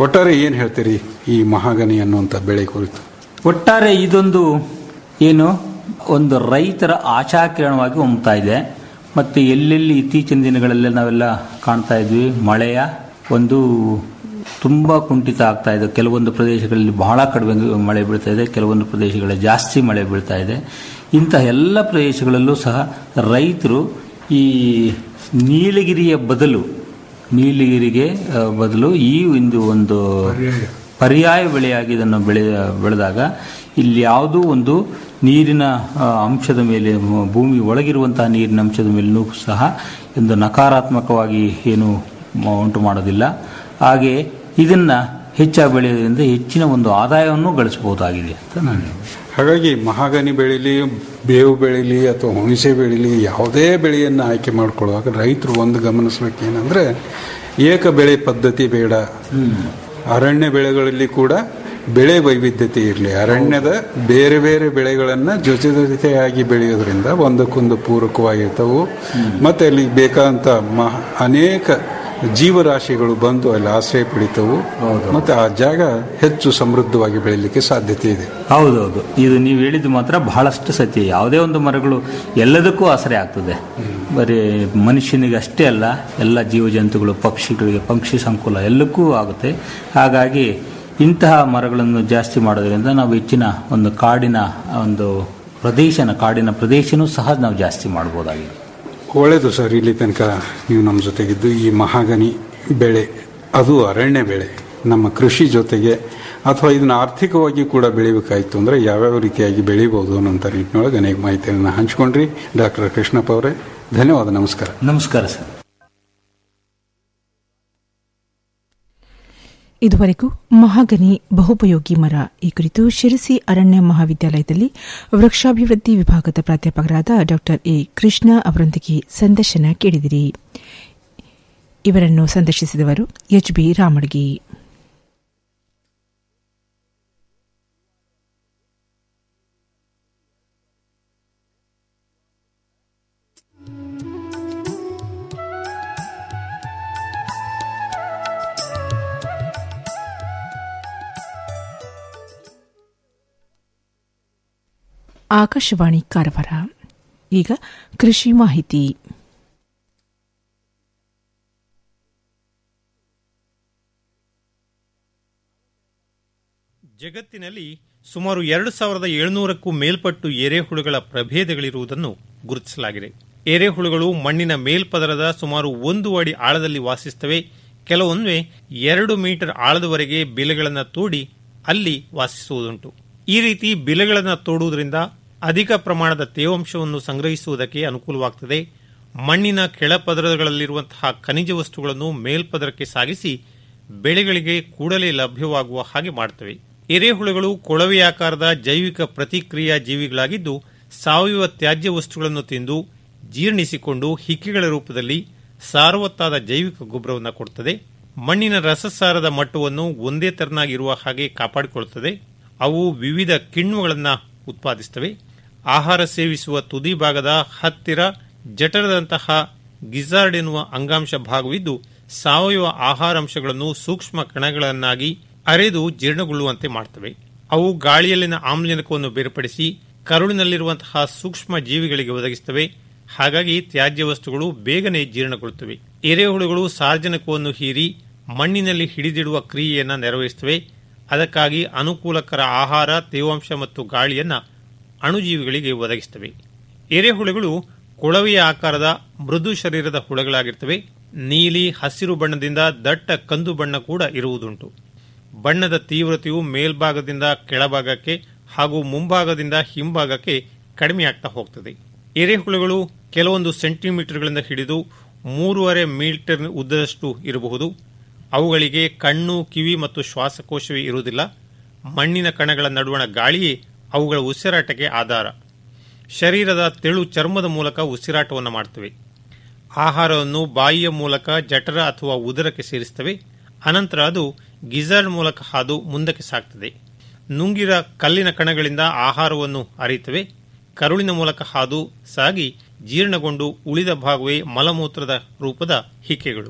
ಒಟ್ಟಾರೆ ಏನು ಹೇಳ್ತೀರಿ ಈ ಮಹಾಗನಿ ಅನ್ನುವಂಥ ಬೆಳೆ ಕುರಿತು ಒಟ್ಟಾರೆ ಇದೊಂದು ಏನು ಒಂದು ರೈತರ ಆಶಾಕಿರಣವಾಗಿ ಹೊಮ್ತಾ ಇದೆ ಮತ್ತು ಎಲ್ಲೆಲ್ಲಿ ಇತ್ತೀಚಿನ ದಿನಗಳಲ್ಲಿ ನಾವೆಲ್ಲ ಕಾಣ್ತಾ ಇದ್ವಿ ಮಳೆಯ ಒಂದು ತುಂಬ ಕುಂಠಿತ ಆಗ್ತಾ ಇದೆ ಕೆಲವೊಂದು ಪ್ರದೇಶಗಳಲ್ಲಿ ಬಹಳ ಕಡಿಮೆ ಮಳೆ ಬೀಳ್ತಾ ಇದೆ ಕೆಲವೊಂದು ಪ್ರದೇಶಗಳಲ್ಲಿ ಜಾಸ್ತಿ ಮಳೆ ಬೀಳ್ತಾ ಇದೆ ಇಂತಹ ಎಲ್ಲ ಪ್ರದೇಶಗಳಲ್ಲೂ ಸಹ ರೈತರು ಈ ನೀಲಗಿರಿಯ ಬದಲು ನೀಲಗಿರಿಗೆ ಆ, ಬದಲು ಈ ಒಂದು ಒಂದು ಪರ್ಯಾಯ ಬೆಳೆಯಾಗಿ ಇದನ್ನು ಬೆಳೆ ಬೆಳೆದಾಗ ಇಲ್ಲಿ ಯಾವುದೋ ಒಂದು ನೀರಿನ ಆ, ಅಂಶದ ಮೇಲೆ ಮ- ಭೂಮಿ ಒಳಗಿರುವಂತಹ ನೀರಿನ ಅಂಶದ ಮೇಲೂ ಸಹ ಒಂದು ನಕಾರಾತ್ಮಕವಾಗಿ ಏನು ಮ- ಉಂಟು ಮಾಡೋದಿಲ್ಲ ಹಾಗೆ ಇದನ್ನ ಹೆಚ್ಚಾಗಿ ಬೆಳೆಯೋದ್ರಿಂದ ಹೆಚ್ಚಿನ ಒಂದು ಆದಾಯವನ್ನು ಗಳಿಸಬಹುದಾಗಿದೆ ಅಂತ ನಾನು ಹಾಗಾಗಿ ಮಹಾಗನಿ ಬೆಳೀಲಿ ಬೇವು ಬೆಳೀಲಿ ಅಥವಾ ಹುಣಸೆ ಬೆಳೀಲಿ ಯಾವುದೇ ಬೆಳೆಯನ್ನು ಆಯ್ಕೆ ಮಾಡ್ಕೊಳ್ಳುವಾಗ ರೈತರು ಒಂದು ಗಮನಿಸಬೇಕು ಏನಂದ್ರೆ ಏಕ ಬೆಳೆ ಪದ್ಧತಿ ಬೇಡ ಅರಣ್ಯ ಬೆಳೆಗಳಲ್ಲಿ ಕೂಡ ಬೆಳೆ ವೈವಿಧ್ಯತೆ ಇರಲಿ ಅರಣ್ಯದ ಬೇರೆ ಬೇರೆ ಬೆಳೆಗಳನ್ನು ಜೊತೆ ಜೊತೆಯಾಗಿ ಬೆಳೆಯೋದ್ರಿಂದ ಒಂದಕ್ಕೊಂದು ಪೂರಕವಾಗಿರ್ತವು ಮತ್ತೆ ಅಲ್ಲಿ ಬೇಕಾದಂತ ಮಹ ಅನೇಕ ಜೀವರಾಶಿಗಳು ಬಂದು ಅಲ್ಲಿ ಆಶ್ರಯ ಪಡಿತವು ಮತ್ತೆ ಆ ಜಾಗ ಹೆಚ್ಚು ಸಮೃದ್ಧವಾಗಿ ಬೆಳೀಲಿಕ್ಕೆ ಸಾಧ್ಯತೆ ಇದೆ ಹೌದೌದು ಇದು ನೀವು ಹೇಳಿದ್ದು ಮಾತ್ರ ಬಹಳಷ್ಟು ಸತ್ಯ ಯಾವುದೇ ಒಂದು ಮರಗಳು ಎಲ್ಲದಕ್ಕೂ ಆಸರೆ ಆಗ್ತದೆ ಬರೀ ಮನುಷ್ಯನಿಗೆ ಅಷ್ಟೇ ಅಲ್ಲ ಎಲ್ಲ ಜೀವಜಂತುಗಳು ಪಕ್ಷಿಗಳಿಗೆ ಪಕ್ಷಿ ಸಂಕುಲ ಎಲ್ಲಕ್ಕೂ ಆಗುತ್ತೆ ಹಾಗಾಗಿ ಇಂತಹ ಮರಗಳನ್ನು ಜಾಸ್ತಿ ಮಾಡೋದ್ರಿಂದ ನಾವು ಹೆಚ್ಚಿನ ಒಂದು ಕಾಡಿನ ಒಂದು ಪ್ರದೇಶನ ಕಾಡಿನ ಪ್ರದೇಶನೂ ಸಹ ನಾವು ಜಾಸ್ತಿ ಮಾಡ್ಬೋದಾಗಿದೆ ಒಳ್ಳೆಯದು ಸರ್ ಇಲ್ಲಿ ತನಕ ನೀವು ನಮ್ಮ ಜೊತೆಗಿದ್ದು ಈ ಮಹಾಗನಿ ಬೆಳೆ ಅದು ಅರಣ್ಯ ಬೆಳೆ ನಮ್ಮ ಕೃಷಿ ಜೊತೆಗೆ ಅಥವಾ ಇದನ್ನ ಆರ್ಥಿಕವಾಗಿ ಕೂಡ ಬೆಳಿಬೇಕಾಯ್ತು ಅಂದ್ರೆ ಯಾವ್ಯಾವ ರೀತಿಯಾಗಿ ಬೆಳಿಬಹುದು ಅನ್ನೋಂಥ ನಿಟ್ಟಿನೊಳಗೆ ಅನೇಕ ಮಾಹಿತಿಯನ್ನು ಹಂಚ್ಕೊಂಡ್ರಿ ಡಾಕ್ಟರ್ ಕೃಷ್ಣಪ್ಪ ಅವರೇ ಧನ್ಯವಾದ ನಮಸ್ಕಾರ ನಮಸ್ಕಾರ ಸರ್ ಇದುವರೆಗೂ ಮಹಾಗನಿ ಬಹುಪಯೋಗಿ ಮರ ಈ ಕುರಿತು ಶಿರಸಿ ಅರಣ್ಯ ಮಹಾವಿದ್ಯಾಲಯದಲ್ಲಿ ವೃಕ್ಷಾಭಿವೃದ್ಧಿ ವಿಭಾಗದ ಪ್ರಾಧ್ಯಾಪಕರಾದ ಡಾ ಎ ಕೃಷ್ಣ ಅವರೊಂದಿಗೆ ಸಂದರ್ಶನ ಕೇಳಿದಿರಿ ಇವರನ್ನು ಸಂದರ್ಶಿಸಿದವರು ಎಚ್ ಬಿ ರಾಮಡ್ಗಿ ಆಕಾಶವಾಣಿ ಕಾರವಾರ ಈಗ ಕೃಷಿ ಮಾಹಿತಿ ಜಗತ್ತಿನಲ್ಲಿ ಸುಮಾರು ಎರಡು ಸಾವಿರದ ಏಳುನೂರಕ್ಕೂ ಮೇಲ್ಪಟ್ಟು ಎರೆಹುಳುಗಳ ಪ್ರಭೇದಗಳಿರುವುದನ್ನು ಗುರುತಿಸಲಾಗಿದೆ ಎರೆಹುಳುಗಳು ಮಣ್ಣಿನ ಮೇಲ್ಪದರದ ಸುಮಾರು ಒಂದು ಅಡಿ ಆಳದಲ್ಲಿ ವಾಸಿಸುತ್ತವೆ ಕೆಲವೊಮ್ಮೆ ಎರಡು ಮೀಟರ್ ಆಳದವರೆಗೆ ಬಿಲೆಗಳನ್ನು ತೋಡಿ ಅಲ್ಲಿ ವಾಸಿಸುವುದುಂಟು ಈ ರೀತಿ ಬಿಲೆಗಳನ್ನು ತೋಡುವುದರಿಂದ ಅಧಿಕ ಪ್ರಮಾಣದ ತೇವಾಂಶವನ್ನು ಸಂಗ್ರಹಿಸುವುದಕ್ಕೆ ಅನುಕೂಲವಾಗುತ್ತದೆ ಮಣ್ಣಿನ ಕೆಳಪದರಗಳಲ್ಲಿರುವಂತಹ ಖನಿಜ ವಸ್ತುಗಳನ್ನು ಮೇಲ್ಪದರಕ್ಕೆ ಸಾಗಿಸಿ ಬೆಳೆಗಳಿಗೆ ಕೂಡಲೇ ಲಭ್ಯವಾಗುವ ಹಾಗೆ ಮಾಡುತ್ತವೆ ಎರೆಹುಳುಗಳು ಕೊಳವೆಯಾಕಾರದ ಜೈವಿಕ ಪ್ರತಿಕ್ರಿಯಾ ಜೀವಿಗಳಾಗಿದ್ದು ಸಾವಯವ ತ್ಯಾಜ್ಯ ವಸ್ತುಗಳನ್ನು ತಿಂದು ಜೀರ್ಣಿಸಿಕೊಂಡು ಹಿಕ್ಕಿಗಳ ರೂಪದಲ್ಲಿ ಸಾರವತ್ತಾದ ಜೈವಿಕ ಗೊಬ್ಬರವನ್ನು ಕೊಡುತ್ತದೆ ಮಣ್ಣಿನ ರಸಸಾರದ ಮಟ್ಟವನ್ನು ಒಂದೇ ತೆರನಾಗಿರುವ ಹಾಗೆ ಕಾಪಾಡಿಕೊಳ್ಳುತ್ತದೆ ಅವು ವಿವಿಧ ಕಿಣ್ವಗಳನ್ನು ಉತ್ಪಾದಿಸುತ್ತವೆ ಆಹಾರ ಸೇವಿಸುವ ತುದಿ ಭಾಗದ ಹತ್ತಿರ ಜಠರದಂತಹ ಗಿಜಾರ್ಡ್ ಎನ್ನುವ ಅಂಗಾಂಶ ಭಾಗವಿದ್ದು ಸಾವಯವ ಆಹಾರಾಂಶಗಳನ್ನು ಸೂಕ್ಷ್ಮ ಕಣಗಳನ್ನಾಗಿ ಅರೆದು ಜೀರ್ಣಗೊಳ್ಳುವಂತೆ ಮಾಡುತ್ತವೆ ಅವು ಗಾಳಿಯಲ್ಲಿನ ಆಮ್ಲಜನಕವನ್ನು ಬೇರ್ಪಡಿಸಿ ಕರುಳಿನಲ್ಲಿರುವಂತಹ ಸೂಕ್ಷ್ಮ ಜೀವಿಗಳಿಗೆ ಒದಗಿಸುತ್ತವೆ ಹಾಗಾಗಿ ತ್ಯಾಜ್ಯ ವಸ್ತುಗಳು ಬೇಗನೆ ಜೀರ್ಣಗೊಳ್ಳುತ್ತವೆ ಎರೆಹುಳುಗಳು ಸಾರ್ವಜನಿಕವನ್ನು ಹೀರಿ ಮಣ್ಣಿನಲ್ಲಿ ಹಿಡಿದಿಡುವ ಕ್ರಿಯೆಯನ್ನು ನೆರವೇರಿಸುತ್ತವೆ ಅದಕ್ಕಾಗಿ ಅನುಕೂಲಕರ ಆಹಾರ ತೇವಾಂಶ ಮತ್ತು ಗಾಳಿಯನ್ನು ಅಣುಜೀವಿಗಳಿಗೆ ಒದಗಿಸುತ್ತವೆ ಎರೆಹುಳುಗಳು ಕೊಳವೆಯ ಆಕಾರದ ಮೃದು ಶರೀರದ ಹುಳಗಳಾಗಿರ್ತವೆ ನೀಲಿ ಹಸಿರು ಬಣ್ಣದಿಂದ ದಟ್ಟ ಕಂದು ಬಣ್ಣ ಕೂಡ ಇರುವುದುಂಟು ಬಣ್ಣದ ತೀವ್ರತೆಯು ಮೇಲ್ಭಾಗದಿಂದ ಕೆಳಭಾಗಕ್ಕೆ ಹಾಗೂ ಮುಂಭಾಗದಿಂದ ಹಿಂಭಾಗಕ್ಕೆ ಕಡಿಮೆಯಾಗ್ತಾ ಹೋಗ್ತದೆ ಎರೆಹುಳುಗಳು ಕೆಲವೊಂದು ಸೆಂಟಿಮೀಟರ್ಗಳಿಂದ ಹಿಡಿದು ಮೂರುವರೆ ಮೀಟರ್ ಉದ್ದದಷ್ಟು ಇರಬಹುದು ಅವುಗಳಿಗೆ ಕಣ್ಣು ಕಿವಿ ಮತ್ತು ಶ್ವಾಸಕೋಶವೇ ಇರುವುದಿಲ್ಲ ಮಣ್ಣಿನ ಕಣಗಳ ನಡುವಣ ಗಾಳಿಯೇ ಅವುಗಳ ಉಸಿರಾಟಕ್ಕೆ ಆಧಾರ ಶರೀರದ ತೆಳು ಚರ್ಮದ ಮೂಲಕ ಉಸಿರಾಟವನ್ನು ಮಾಡುತ್ತವೆ ಆಹಾರವನ್ನು ಬಾಯಿಯ ಮೂಲಕ ಜಠರ ಅಥವಾ ಉದರಕ್ಕೆ ಸೇರಿಸುತ್ತವೆ ಅನಂತರ ಅದು ಗಿಜರ್ಡ್ ಮೂಲಕ ಹಾದು ಮುಂದಕ್ಕೆ ಸಾಗ್ತದೆ ನುಂಗಿರ ಕಲ್ಲಿನ ಕಣಗಳಿಂದ ಆಹಾರವನ್ನು ಅರಿಯುತ್ತವೆ ಕರುಳಿನ ಮೂಲಕ ಹಾದು ಸಾಗಿ ಜೀರ್ಣಗೊಂಡು ಉಳಿದ ಭಾಗವೇ ಮಲಮೂತ್ರದ ರೂಪದ ಹಿಕ್ಕೆಗಳು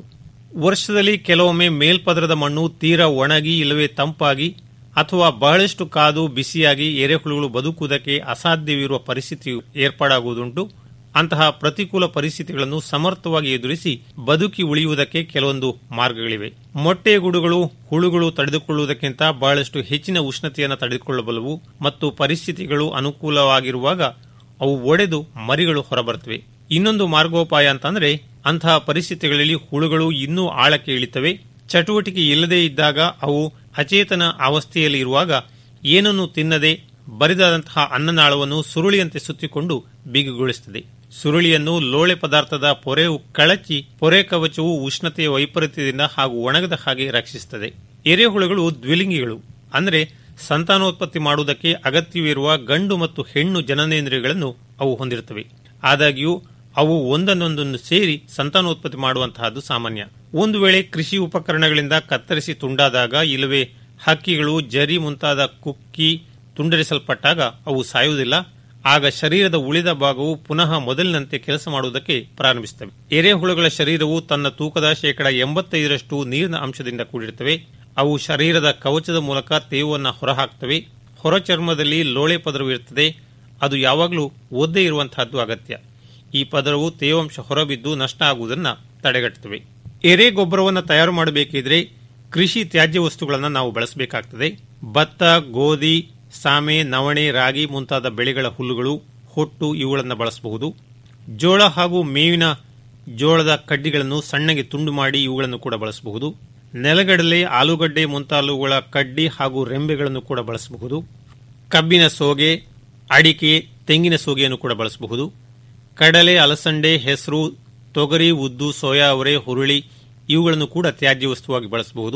ವರ್ಷದಲ್ಲಿ ಕೆಲವೊಮ್ಮೆ ಮೇಲ್ಪದರದ ಮಣ್ಣು ತೀರಾ ಒಣಗಿ ಇಲ್ಲವೇ ತಂಪಾಗಿ ಅಥವಾ ಬಹಳಷ್ಟು ಕಾದು ಬಿಸಿಯಾಗಿ ಎರೆಹುಳುಗಳು ಬದುಕುವುದಕ್ಕೆ ಅಸಾಧ್ಯವಿರುವ ಪರಿಸ್ಥಿತಿ ಏರ್ಪಾಡಾಗುವುದುಂಟು ಅಂತಹ ಪ್ರತಿಕೂಲ ಪರಿಸ್ಥಿತಿಗಳನ್ನು ಸಮರ್ಥವಾಗಿ ಎದುರಿಸಿ ಬದುಕಿ ಉಳಿಯುವುದಕ್ಕೆ ಕೆಲವೊಂದು ಮಾರ್ಗಗಳಿವೆ ಮೊಟ್ಟೆ ಗೂಡುಗಳು ಹುಳುಗಳು ತಡೆದುಕೊಳ್ಳುವುದಕ್ಕಿಂತ ಬಹಳಷ್ಟು ಹೆಚ್ಚಿನ ಉಷ್ಣತೆಯನ್ನು ತಡೆದುಕೊಳ್ಳಬಲ್ಲವು ಮತ್ತು ಪರಿಸ್ಥಿತಿಗಳು ಅನುಕೂಲವಾಗಿರುವಾಗ ಅವು ಒಡೆದು ಮರಿಗಳು ಹೊರಬರುತ್ತವೆ ಇನ್ನೊಂದು ಮಾರ್ಗೋಪಾಯ ಅಂತಂದ್ರೆ ಅಂತಹ ಪರಿಸ್ಥಿತಿಗಳಲ್ಲಿ ಹುಳುಗಳು ಇನ್ನೂ ಆಳಕ್ಕೆ ಇಳಿತವೆ ಚಟುವಟಿಕೆ ಇಲ್ಲದೇ ಇದ್ದಾಗ ಅವು ಅಚೇತನ ಅವಸ್ಥೆಯಲ್ಲಿ ಇರುವಾಗ ಏನನ್ನು ತಿನ್ನದೆ ಬರಿದಾದಂತಹ ಅನ್ನನಾಳವನ್ನು ಸುರುಳಿಯಂತೆ ಸುತ್ತಿಕೊಂಡು ಬಿಗುಗೊಳಿಸುತ್ತದೆ ಸುರುಳಿಯನ್ನು ಲೋಳೆ ಪದಾರ್ಥದ ಪೊರೆ ಕಳಚಿ ಪೊರೆ ಕವಚವು ಉಷ್ಣತೆಯ ವೈಪರೀತ್ಯದಿಂದ ಹಾಗೂ ಒಣಗದ ಹಾಗೆ ರಕ್ಷಿಸುತ್ತದೆ ಎರೆಹುಳುಗಳು ದ್ವಿಲಿಂಗಿಗಳು ಅಂದರೆ ಸಂತಾನೋತ್ಪತ್ತಿ ಮಾಡುವುದಕ್ಕೆ ಅಗತ್ಯವಿರುವ ಗಂಡು ಮತ್ತು ಹೆಣ್ಣು ಜನನೇಂದ್ರಿಯಗಳನ್ನು ಅವು ಹೊಂದಿರುತ್ತವೆ ಆದಾಗ್ಯೂ ಅವು ಒಂದನ್ನೊಂದನ್ನು ಸೇರಿ ಸಂತಾನೋತ್ಪತ್ತಿ ಮಾಡುವಂತಹದ್ದು ಸಾಮಾನ್ಯ ಒಂದು ವೇಳೆ ಕೃಷಿ ಉಪಕರಣಗಳಿಂದ ಕತ್ತರಿಸಿ ತುಂಡಾದಾಗ ಇಲ್ಲವೇ ಹಕ್ಕಿಗಳು ಜರಿ ಮುಂತಾದ ಕುಕ್ಕಿ ತುಂಡರಿಸಲ್ಪಟ್ಟಾಗ ಅವು ಸಾಯುವುದಿಲ್ಲ ಆಗ ಶರೀರದ ಉಳಿದ ಭಾಗವು ಪುನಃ ಮೊದಲಿನಂತೆ ಕೆಲಸ ಮಾಡುವುದಕ್ಕೆ ಪ್ರಾರಂಭಿಸುತ್ತವೆ ಎರೆಹುಳುಗಳ ಶರೀರವು ತನ್ನ ತೂಕದ ಶೇಕಡ ಎಂಬತ್ತೈದರಷ್ಟು ನೀರಿನ ಅಂಶದಿಂದ ಕೂಡಿರುತ್ತವೆ ಅವು ಶರೀರದ ಕವಚದ ಮೂಲಕ ತೇವವನ್ನು ಹೊರಹಾಕ್ತವೆ ಹೊರ ಚರ್ಮದಲ್ಲಿ ಲೋಳೆ ಪದರವು ಇರುತ್ತದೆ ಅದು ಯಾವಾಗಲೂ ಒದ್ದೇ ಇರುವಂತಹದ್ದು ಅಗತ್ಯ ಈ ಪದರವು ತೇವಾಂಶ ಹೊರಬಿದ್ದು ನಷ್ಟ ಆಗುವುದನ್ನು ತಡೆಗಟ್ಟುತ್ತವೆ ಎರೆ ಗೊಬ್ಬರವನ್ನು ತಯಾರು ಮಾಡಬೇಕಿದ್ರೆ ಕೃಷಿ ತ್ಯಾಜ್ಯ ವಸ್ತುಗಳನ್ನು ನಾವು ಬಳಸಬೇಕಾಗ್ತದೆ ಭತ್ತ ಗೋಧಿ ಸಾಮೆ ನವಣೆ ರಾಗಿ ಮುಂತಾದ ಬೆಳೆಗಳ ಹುಲ್ಲುಗಳು ಹೊಟ್ಟು ಇವುಗಳನ್ನು ಬಳಸಬಹುದು ಜೋಳ ಹಾಗೂ ಮೇವಿನ ಜೋಳದ ಕಡ್ಡಿಗಳನ್ನು ಸಣ್ಣಗೆ ತುಂಡು ಮಾಡಿ ಇವುಗಳನ್ನು ಕೂಡ ಬಳಸಬಹುದು ನೆಲಗಡಲೆ ಆಲೂಗಡ್ಡೆ ಮುಂತಾದವುಗಳ ಕಡ್ಡಿ ಹಾಗೂ ರೆಂಬೆಗಳನ್ನು ಕೂಡ ಬಳಸಬಹುದು ಕಬ್ಬಿನ ಸೋಗೆ ಅಡಿಕೆ ತೆಂಗಿನ ಸೋಗೆಯನ್ನು ಕೂಡ ಬಳಸಬಹುದು ಕಡಲೆ ಅಲಸಂಡೆ ಹೆಸರು ತೊಗರಿ ಉದ್ದು ಸೋಯಾ ಅವರೆ ಹುರುಳಿ ಇವುಗಳನ್ನು ಕೂಡ ತ್ಯಾಜ್ಯ ವಸ್ತುವಾಗಿ ಬಳಸಬಹುದು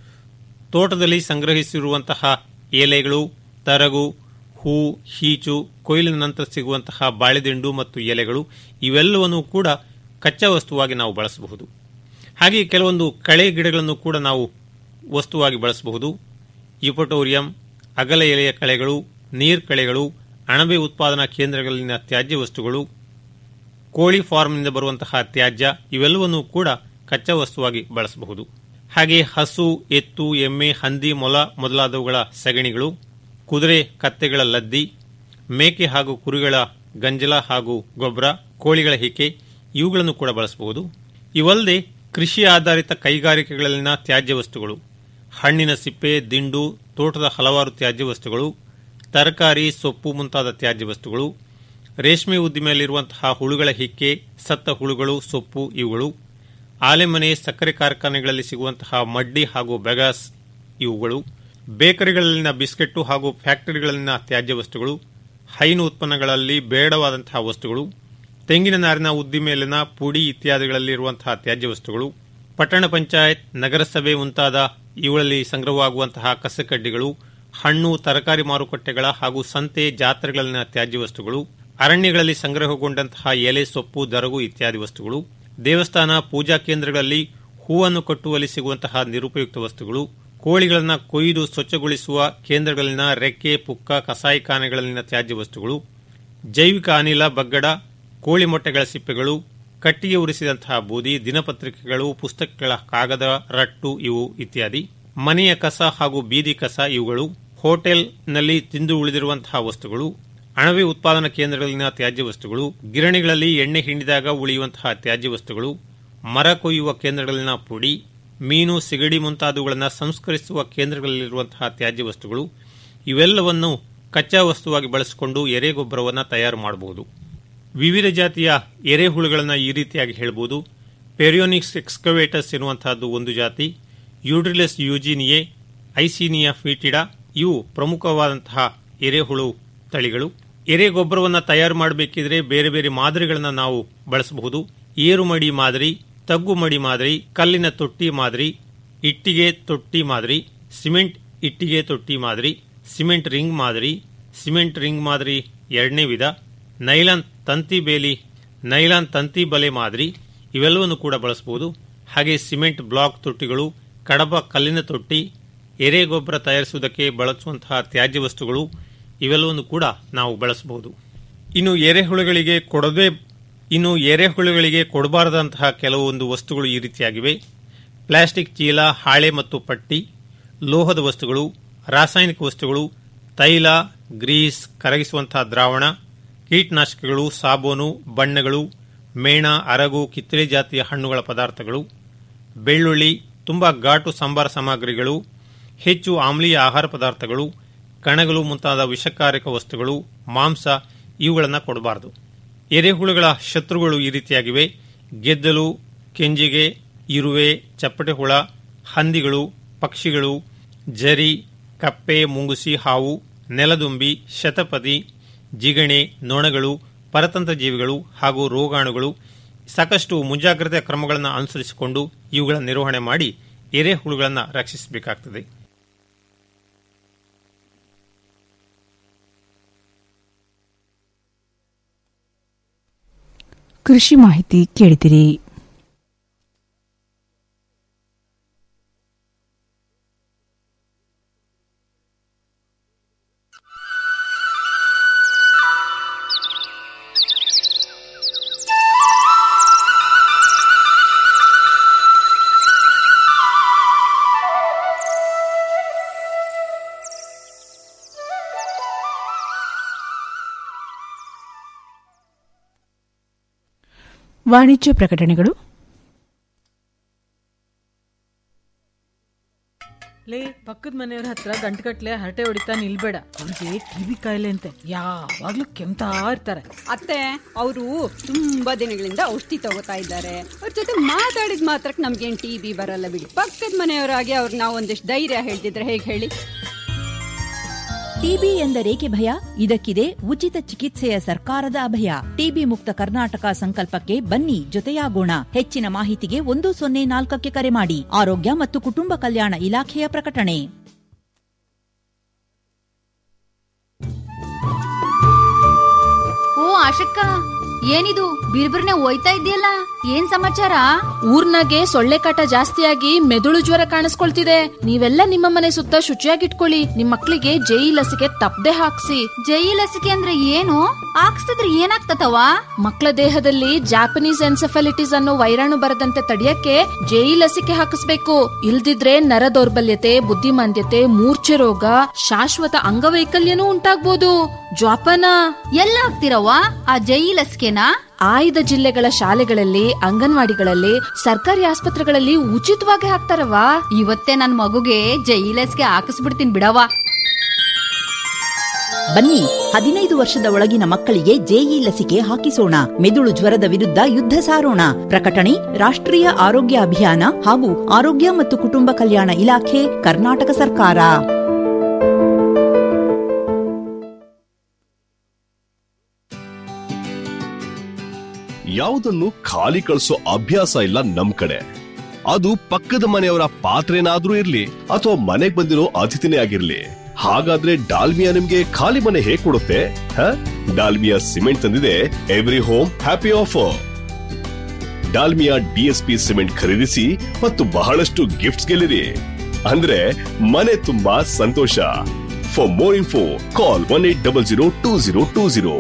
ತೋಟದಲ್ಲಿ ಸಂಗ್ರಹಿಸಿರುವಂತಹ ಎಲೆಗಳು ತರಗು ಹೂ ಹೀಚು ಕೊಯ್ಲಿನ ನಂತರ ಸಿಗುವಂತಹ ಬಾಳೆದಿಂಡು ಮತ್ತು ಎಲೆಗಳು ಇವೆಲ್ಲವನ್ನು ಕೂಡ ಕಚ್ಚಾ ವಸ್ತುವಾಗಿ ನಾವು ಬಳಸಬಹುದು ಹಾಗೆ ಕೆಲವೊಂದು ಕಳೆ ಗಿಡಗಳನ್ನು ಕೂಡ ನಾವು ವಸ್ತುವಾಗಿ ಬಳಸಬಹುದು ಯುಪಟೋರಿಯಂ ಅಗಲ ಎಲೆಯ ಕಳೆಗಳು ನೀರ್ ಕಳೆಗಳು ಅಣಬೆ ಉತ್ಪಾದನಾ ಕೇಂದ್ರಗಳಲ್ಲಿನ ತ್ಯಾಜ್ಯ ವಸ್ತುಗಳು ಕೋಳಿ ಫಾರ್ಮ್ನಿಂದ ಬರುವಂತಹ ತ್ಯಾಜ್ಯ ಇವೆಲ್ಲವನ್ನೂ ಕೂಡ ಕಚ್ಚಾ ವಸ್ತುವಾಗಿ ಬಳಸಬಹುದು ಹಾಗೆ ಹಸು ಎತ್ತು ಎಮ್ಮೆ ಹಂದಿ ಮೊಲ ಮೊದಲಾದವುಗಳ ಸಗಣಿಗಳು ಕುದುರೆ ಕತ್ತೆಗಳ ಲದ್ದಿ ಮೇಕೆ ಹಾಗೂ ಕುರಿಗಳ ಗಂಜಲ ಹಾಗೂ ಗೊಬ್ಬರ ಕೋಳಿಗಳ ಹಿಕೆ ಇವುಗಳನ್ನು ಕೂಡ ಬಳಸಬಹುದು ಇವಲ್ಲದೆ ಕೃಷಿ ಆಧಾರಿತ ಕೈಗಾರಿಕೆಗಳಲ್ಲಿನ ತ್ಯಾಜ್ಯ ವಸ್ತುಗಳು ಹಣ್ಣಿನ ಸಿಪ್ಪೆ ದಿಂಡು ತೋಟದ ಹಲವಾರು ತ್ಯಾಜ್ಯ ವಸ್ತುಗಳು ತರಕಾರಿ ಸೊಪ್ಪು ಮುಂತಾದ ತ್ಯಾಜ್ಯ ವಸ್ತುಗಳು ರೇಷ್ಮೆ ಉದ್ದಿಮೆಯಲ್ಲಿರುವಂತಹ ಹುಳುಗಳ ಹಿಕ್ಕೆ ಸತ್ತ ಹುಳುಗಳು ಸೊಪ್ಪು ಇವುಗಳು ಆಲೆಮನೆ ಸಕ್ಕರೆ ಕಾರ್ಖಾನೆಗಳಲ್ಲಿ ಸಿಗುವಂತಹ ಮಡ್ಡಿ ಹಾಗೂ ಬೆಗಾಸ್ ಇವುಗಳು ಬೇಕರಿಗಳಲ್ಲಿನ ಬಿಸ್ಕೆಟ್ಟು ಹಾಗೂ ಫ್ಯಾಕ್ಟರಿಗಳಲ್ಲಿನ ತ್ಯಾಜ್ಯ ವಸ್ತುಗಳು ಹೈನು ಉತ್ಪನ್ನಗಳಲ್ಲಿ ಬೇಡವಾದಂತಹ ವಸ್ತುಗಳು ತೆಂಗಿನ ನಾರಿನ ಉದ್ದಿಮೆಯಲ್ಲಿನ ಪುಡಿ ಇತ್ಯಾದಿಗಳಲ್ಲಿರುವಂತಹ ತ್ಯಾಜ್ಯ ವಸ್ತುಗಳು ಪಟ್ಟಣ ಪಂಚಾಯತ್ ನಗರಸಭೆ ಮುಂತಾದ ಇವುಗಳಲ್ಲಿ ಸಂಗ್ರಹವಾಗುವಂತಹ ಕಸಕಡ್ಡಿಗಳು ಹಣ್ಣು ತರಕಾರಿ ಮಾರುಕಟ್ಟೆಗಳ ಹಾಗೂ ಸಂತೆ ಜಾತ್ರೆಗಳಲ್ಲಿನ ತ್ಯಾಜ್ಯ ವಸ್ತುಗಳು ಅರಣ್ಯಗಳಲ್ಲಿ ಸಂಗ್ರಹಗೊಂಡಂತಹ ಎಲೆ ಸೊಪ್ಪು ದರಗು ಇತ್ಯಾದಿ ವಸ್ತುಗಳು ದೇವಸ್ಥಾನ ಪೂಜಾ ಕೇಂದ್ರಗಳಲ್ಲಿ ಹೂವನ್ನು ಕಟ್ಟುವಲ್ಲಿ ಸಿಗುವಂತಹ ನಿರುಪಯುಕ್ತ ವಸ್ತುಗಳು ಕೋಳಿಗಳನ್ನು ಕೊಯ್ದು ಸ್ವಚ್ಛಗೊಳಿಸುವ ಕೇಂದ್ರಗಳಲ್ಲಿನ ರೆಕ್ಕೆ ಪುಕ್ಕ ಕಸಾಯಿಖಾನೆಗಳಲ್ಲಿನ ತ್ಯಾಜ್ಯ ವಸ್ತುಗಳು ಜೈವಿಕ ಅನಿಲ ಬಗ್ಗಡ ಕೋಳಿ ಮೊಟ್ಟೆಗಳ ಸಿಪ್ಪೆಗಳು ಕಟ್ಟಿಗೆ ಉರಿಸಿದಂತಹ ಬೂದಿ ದಿನಪತ್ರಿಕೆಗಳು ಪುಸ್ತಕಗಳ ಕಾಗದ ರಟ್ಟು ಇವು ಇತ್ಯಾದಿ ಮನೆಯ ಕಸ ಹಾಗೂ ಬೀದಿ ಕಸ ಇವುಗಳು ಹೋಟೆಲ್ನಲ್ಲಿ ತಿಂದು ಉಳಿದಿರುವಂತಹ ವಸ್ತುಗಳು ಅಣಬೆ ಉತ್ಪಾದನಾ ಕೇಂದ್ರಗಳಲ್ಲಿನ ತ್ಯಾಜ್ಯ ವಸ್ತುಗಳು ಗಿರಣಿಗಳಲ್ಲಿ ಎಣ್ಣೆ ಹಿಂಡಿದಾಗ ಉಳಿಯುವಂತಹ ತ್ಯಾಜ್ಯ ವಸ್ತುಗಳು ಮರ ಕೊಯ್ಯುವ ಕೇಂದ್ರಗಳಲ್ಲಿನ ಪುಡಿ ಮೀನು ಸಿಗಡಿ ಮುಂತಾದವುಗಳನ್ನು ಸಂಸ್ಕರಿಸುವ ಕೇಂದ್ರಗಳಲ್ಲಿರುವಂತಹ ತ್ಯಾಜ್ಯ ವಸ್ತುಗಳು ಇವೆಲ್ಲವನ್ನು ಕಚ್ಚಾ ವಸ್ತುವಾಗಿ ಬಳಸಿಕೊಂಡು ಎರೆಗೊಬ್ಬರವನ್ನು ತಯಾರು ಮಾಡಬಹುದು ವಿವಿಧ ಜಾತಿಯ ಎರೆಹುಳುಗಳನ್ನು ಈ ರೀತಿಯಾಗಿ ಹೇಳಬಹುದು ಪೆರಿಯೋನಿಕ್ಸ್ ಎಕ್ಸ್ಕವೇಟರ್ಸ್ ಎನ್ನುವಂತಹದ್ದು ಒಂದು ಜಾತಿ ಯೂಡ್ರಿಲಸ್ ಯೂಜಿನಿಯೆ ಐಸೀನಿಯಾ ಫೀಟಿಡಾ ಇವು ಪ್ರಮುಖವಾದಂತಹ ಎರೆಹುಳು ತಳಿಗಳು ಎರೆ ಗೊಬ್ಬರವನ್ನು ತಯಾರು ಮಾಡಬೇಕಿದ್ರೆ ಬೇರೆ ಬೇರೆ ಮಾದರಿಗಳನ್ನು ನಾವು ಬಳಸಬಹುದು ಏರುಮಡಿ ಮಾದರಿ ತಗ್ಗು ಮಡಿ ಮಾದರಿ ಕಲ್ಲಿನ ತೊಟ್ಟಿ ಮಾದರಿ ಇಟ್ಟಿಗೆ ತೊಟ್ಟಿ ಮಾದರಿ ಸಿಮೆಂಟ್ ಇಟ್ಟಿಗೆ ತೊಟ್ಟಿ ಮಾದರಿ ಸಿಮೆಂಟ್ ರಿಂಗ್ ಮಾದರಿ ಸಿಮೆಂಟ್ ರಿಂಗ್ ಮಾದರಿ ಎರಡನೇ ವಿಧ ನೈಲಾನ್ ತಂತಿ ಬೇಲಿ ನೈಲಾನ್ ತಂತಿ ಬಲೆ ಮಾದರಿ ಇವೆಲ್ಲವನ್ನು ಕೂಡ ಬಳಸಬಹುದು ಹಾಗೆ ಸಿಮೆಂಟ್ ಬ್ಲಾಕ್ ತೊಟ್ಟಿಗಳು ಕಡಬ ಕಲ್ಲಿನ ತೊಟ್ಟಿ ಎರೆ ಗೊಬ್ಬರ ತಯಾರಿಸುವುದಕ್ಕೆ ಬಳಸುವಂತಹ ತ್ಯಾಜ್ಯ ವಸ್ತುಗಳು ಇವೆಲ್ಲವನ್ನು ಕೂಡ ನಾವು ಬಳಸಬಹುದು ಇನ್ನು ಎರೆಹುಳುಗಳಿಗೆ ಕೊಡದೆ ಇನ್ನು ಎರೆಹುಳುಗಳಿಗೆ ಕೊಡಬಾರದಂತಹ ಕೆಲವೊಂದು ವಸ್ತುಗಳು ಈ ರೀತಿಯಾಗಿವೆ ಪ್ಲಾಸ್ಟಿಕ್ ಚೀಲ ಹಾಳೆ ಮತ್ತು ಪಟ್ಟಿ ಲೋಹದ ವಸ್ತುಗಳು ರಾಸಾಯನಿಕ ವಸ್ತುಗಳು ತೈಲ ಗ್ರೀಸ್ ಕರಗಿಸುವಂತಹ ದ್ರಾವಣ ಕೀಟನಾಶಕಗಳು ಸಾಬೂನು ಬಣ್ಣಗಳು ಮೇಣ ಅರಗು ಕಿತ್ತಳೆ ಜಾತಿಯ ಹಣ್ಣುಗಳ ಪದಾರ್ಥಗಳು ಬೆಳ್ಳುಳ್ಳಿ ತುಂಬಾ ಘಾಟು ಸಂಬಾರ ಸಾಮಗ್ರಿಗಳು ಹೆಚ್ಚು ಆಮ್ಲೀಯ ಆಹಾರ ಪದಾರ್ಥಗಳು ಕಣಗಳು ಮುಂತಾದ ವಿಷಕಾರಕ ವಸ್ತುಗಳು ಮಾಂಸ ಇವುಗಳನ್ನು ಕೊಡಬಾರದು ಎರೆಹುಳುಗಳ ಶತ್ರುಗಳು ಈ ರೀತಿಯಾಗಿವೆ ಗೆದ್ದಲು ಕೆಂಜಿಗೆ ಇರುವೆ ಚಪ್ಪಟೆ ಹುಳ ಹಂದಿಗಳು ಪಕ್ಷಿಗಳು ಜರಿ ಕಪ್ಪೆ ಮುಂಗುಸಿ ಹಾವು ನೆಲದುಂಬಿ ಶತಪದಿ ಜಿಗಣೆ ನೊಣಗಳು ಪರತಂತ್ರ ಜೀವಿಗಳು ಹಾಗೂ ರೋಗಾಣುಗಳು ಸಾಕಷ್ಟು ಮುಂಜಾಗ್ರತೆ ಕ್ರಮಗಳನ್ನು ಅನುಸರಿಸಿಕೊಂಡು ಇವುಗಳ ನಿರ್ವಹಣೆ ಮಾಡಿ ಎರೆಹುಳುಗಳನ್ನು ರಕ್ಷಿಸಬೇಕಾಗ್ತದೆ ಕೃಷಿ ಮಾಹಿತಿ ಕೇಳಿದಿರಿ ವಾಣಿಜ್ಯ ಪ್ರಕಟಣೆಗಳು ಲೇ ಪಕ್ಕದ ಮನೆಯವ್ರ ಹತ್ರ ಗಂಟುಗಟ್ಲೆ ಹರಟೆ ಹೊಡಿತಾ ನಿಲ್ಬೇಡ ಅವ್ರಿಗೆ ಟಿವಿ ಕಾಯಿಲೆ ಅಂತೆ ಯಾವಾಗ್ಲೂ ಕೆಮ್ತಾ ಇರ್ತಾರೆ ಅತ್ತೆ ಅವರು ತುಂಬಾ ದಿನಗಳಿಂದ ಔಷಧಿ ತಗೋತಾ ಇದ್ದಾರೆ ಅವ್ರ ಜೊತೆ ಮಾತಾಡಿದ ಮಾತ್ರಕ್ಕೆ ನಮ್ಗೇನ್ ಟಿ ಬಿ ಬರಲ್ಲ ಬಿಡಿ ಪಕ್ಕದ ಮನೆಯವರಾಗಿ ಅವ್ರಿಗೆ ನಾವು ಒಂದಿಷ್ಟು ಧೈರ್ಯ ಹೇಳ್ತಿದ್ರೆ ಹೇಗೆ ಹೇಳಿ ಟಿಬಿ ಎಂದರೇಕೆ ಭಯ ಇದಕ್ಕಿದೆ ಉಚಿತ ಚಿಕಿತ್ಸೆಯ ಸರ್ಕಾರದ ಅಭಯ ಟಿಬಿ ಮುಕ್ತ ಕರ್ನಾಟಕ ಸಂಕಲ್ಪಕ್ಕೆ ಬನ್ನಿ ಜೊತೆಯಾಗೋಣ ಹೆಚ್ಚಿನ ಮಾಹಿತಿಗೆ ಒಂದು ಸೊನ್ನೆ ನಾಲ್ಕಕ್ಕೆ ಕರೆ ಮಾಡಿ ಆರೋಗ್ಯ ಮತ್ತು ಕುಟುಂಬ ಕಲ್ಯಾಣ ಇಲಾಖೆಯ ಪ್ರಕಟಣೆ ಓ ಆಶಕ್ಕ ಏನಿದು ಬಿರ್ಬಿರ್ನೆ ಹೋಯ್ತಾ ಇದೆಯಲ್ಲ ಏನ್ ಸಮಾಚಾರ ಊರ್ನಾಗೆ ಸೊಳ್ಳೆ ಕಾಟ ಜಾಸ್ತಿಯಾಗಿ ಮೆದುಳು ಜ್ವರ ಕಾಣಿಸ್ಕೊಳ್ತಿದೆ ನೀವೆಲ್ಲ ನಿಮ್ಮ ಮನೆ ಸುತ್ತ ಶುಚಿಯಾಗಿಟ್ಕೊಳ್ಳಿ ನಿಮ್ ಮಕ್ಳಿಗೆ ಜೈ ಲಸಿಕೆ ತಪ್ಪದೆ ಹಾಕ್ಸಿ ಜೈ ಲಸಿಕೆ ಅಂದ್ರೆ ಏನು ಹಾಕ್ಸ್ತಿದ್ರೆ ಏನಾಗ್ತತವ ಮಕ್ಕಳ ದೇಹದಲ್ಲಿ ಜಾಪನೀಸ್ ಎನ್ಸೆಫಲಿಟಿಸ್ ಅನ್ನೋ ವೈರಾಣು ಬರದಂತೆ ತಡೆಯಕ್ಕೆ ಜೈ ಲಸಿಕೆ ಹಾಕಿಸ್ಬೇಕು ಇಲ್ದಿದ್ರೆ ನರ ದೌರ್ಬಲ್ಯತೆ ಬುದ್ಧಿಮಾಂದ್ಯತೆ ಮೂರ್ಛೆ ರೋಗ ಶಾಶ್ವತ ಅಂಗವೈಕಲ್ಯನೂ ಉಂಟಾಗ್ಬೋದು ಜ್ವಾಪನ ಎಲ್ಲ ಹಾಕ್ತಿರವ್ವ ಆ ಜೈ ಲಸಿಕೆನಾ ಆಯ್ದ ಜಿಲ್ಲೆಗಳ ಶಾಲೆಗಳಲ್ಲಿ ಅಂಗನವಾಡಿಗಳಲ್ಲಿ ಸರ್ಕಾರಿ ಆಸ್ಪತ್ರೆಗಳಲ್ಲಿ ಉಚಿತವಾಗಿ ಹಾಕ್ತಾರವಾ ಇವತ್ತೇ ನನ್ ಮಗುಗೆ ಜೈ ಲಸಿಕೆ ಹಾಕಿಸ್ಬಿಡ್ತೀನಿ ಬಿಡವ್ವ ಬನ್ನಿ ಹದಿನೈದು ವರ್ಷದ ಒಳಗಿನ ಮಕ್ಕಳಿಗೆ ಜೆಇ ಲಸಿಕೆ ಹಾಕಿಸೋಣ ಮೆದುಳು ಜ್ವರದ ವಿರುದ್ಧ ಯುದ್ಧ ಸಾರೋಣ ಪ್ರಕಟಣೆ ರಾಷ್ಟ್ರೀಯ ಆರೋಗ್ಯ ಅಭಿಯಾನ ಹಾಗೂ ಆರೋಗ್ಯ ಮತ್ತು ಕುಟುಂಬ ಕಲ್ಯಾಣ ಇಲಾಖೆ ಕರ್ನಾಟಕ ಸರ್ಕಾರ ಯಾವುದನ್ನು ಖಾಲಿ ಕಳಿಸೋ ಅಭ್ಯಾಸ ಇಲ್ಲ ನಮ್ ಕಡೆ ಅದು ಪಕ್ಕದ ಮನೆಯವರ ಪಾತ್ರೆನಾದ್ರೂ ಇರ್ಲಿ ಅಥವಾ ಮನೆಗ್ ಬಂದಿರೋ ಅತಿಥಿನೇ ಆಗಿರ್ಲಿ ಹಾಗಾದ್ರೆ ಡಾಲ್ಮಿಯಾ ನಿಮ್ಗೆ ಖಾಲಿ ಮನೆ ಹೇಗ್ ಕೊಡುತ್ತೆ ಹ? ಡಾಲ್ಮಿಯಾ ಸಿಮೆಂಟ್ ತಂದಿದೆ every home happy offer Dalmia DSP cement ಖರೀದಿಸಿ ಮತ್ತು ಬಹಳಷ್ಟು ಗಿಫ್ಟ್ಸ್ ಗೆಲ್ಲಿರಿ ಅಂದ್ರೆ ಮನೆ ತುಂಬಾ ಸಂತೋಷ for more info call one eight double zero two zero two zero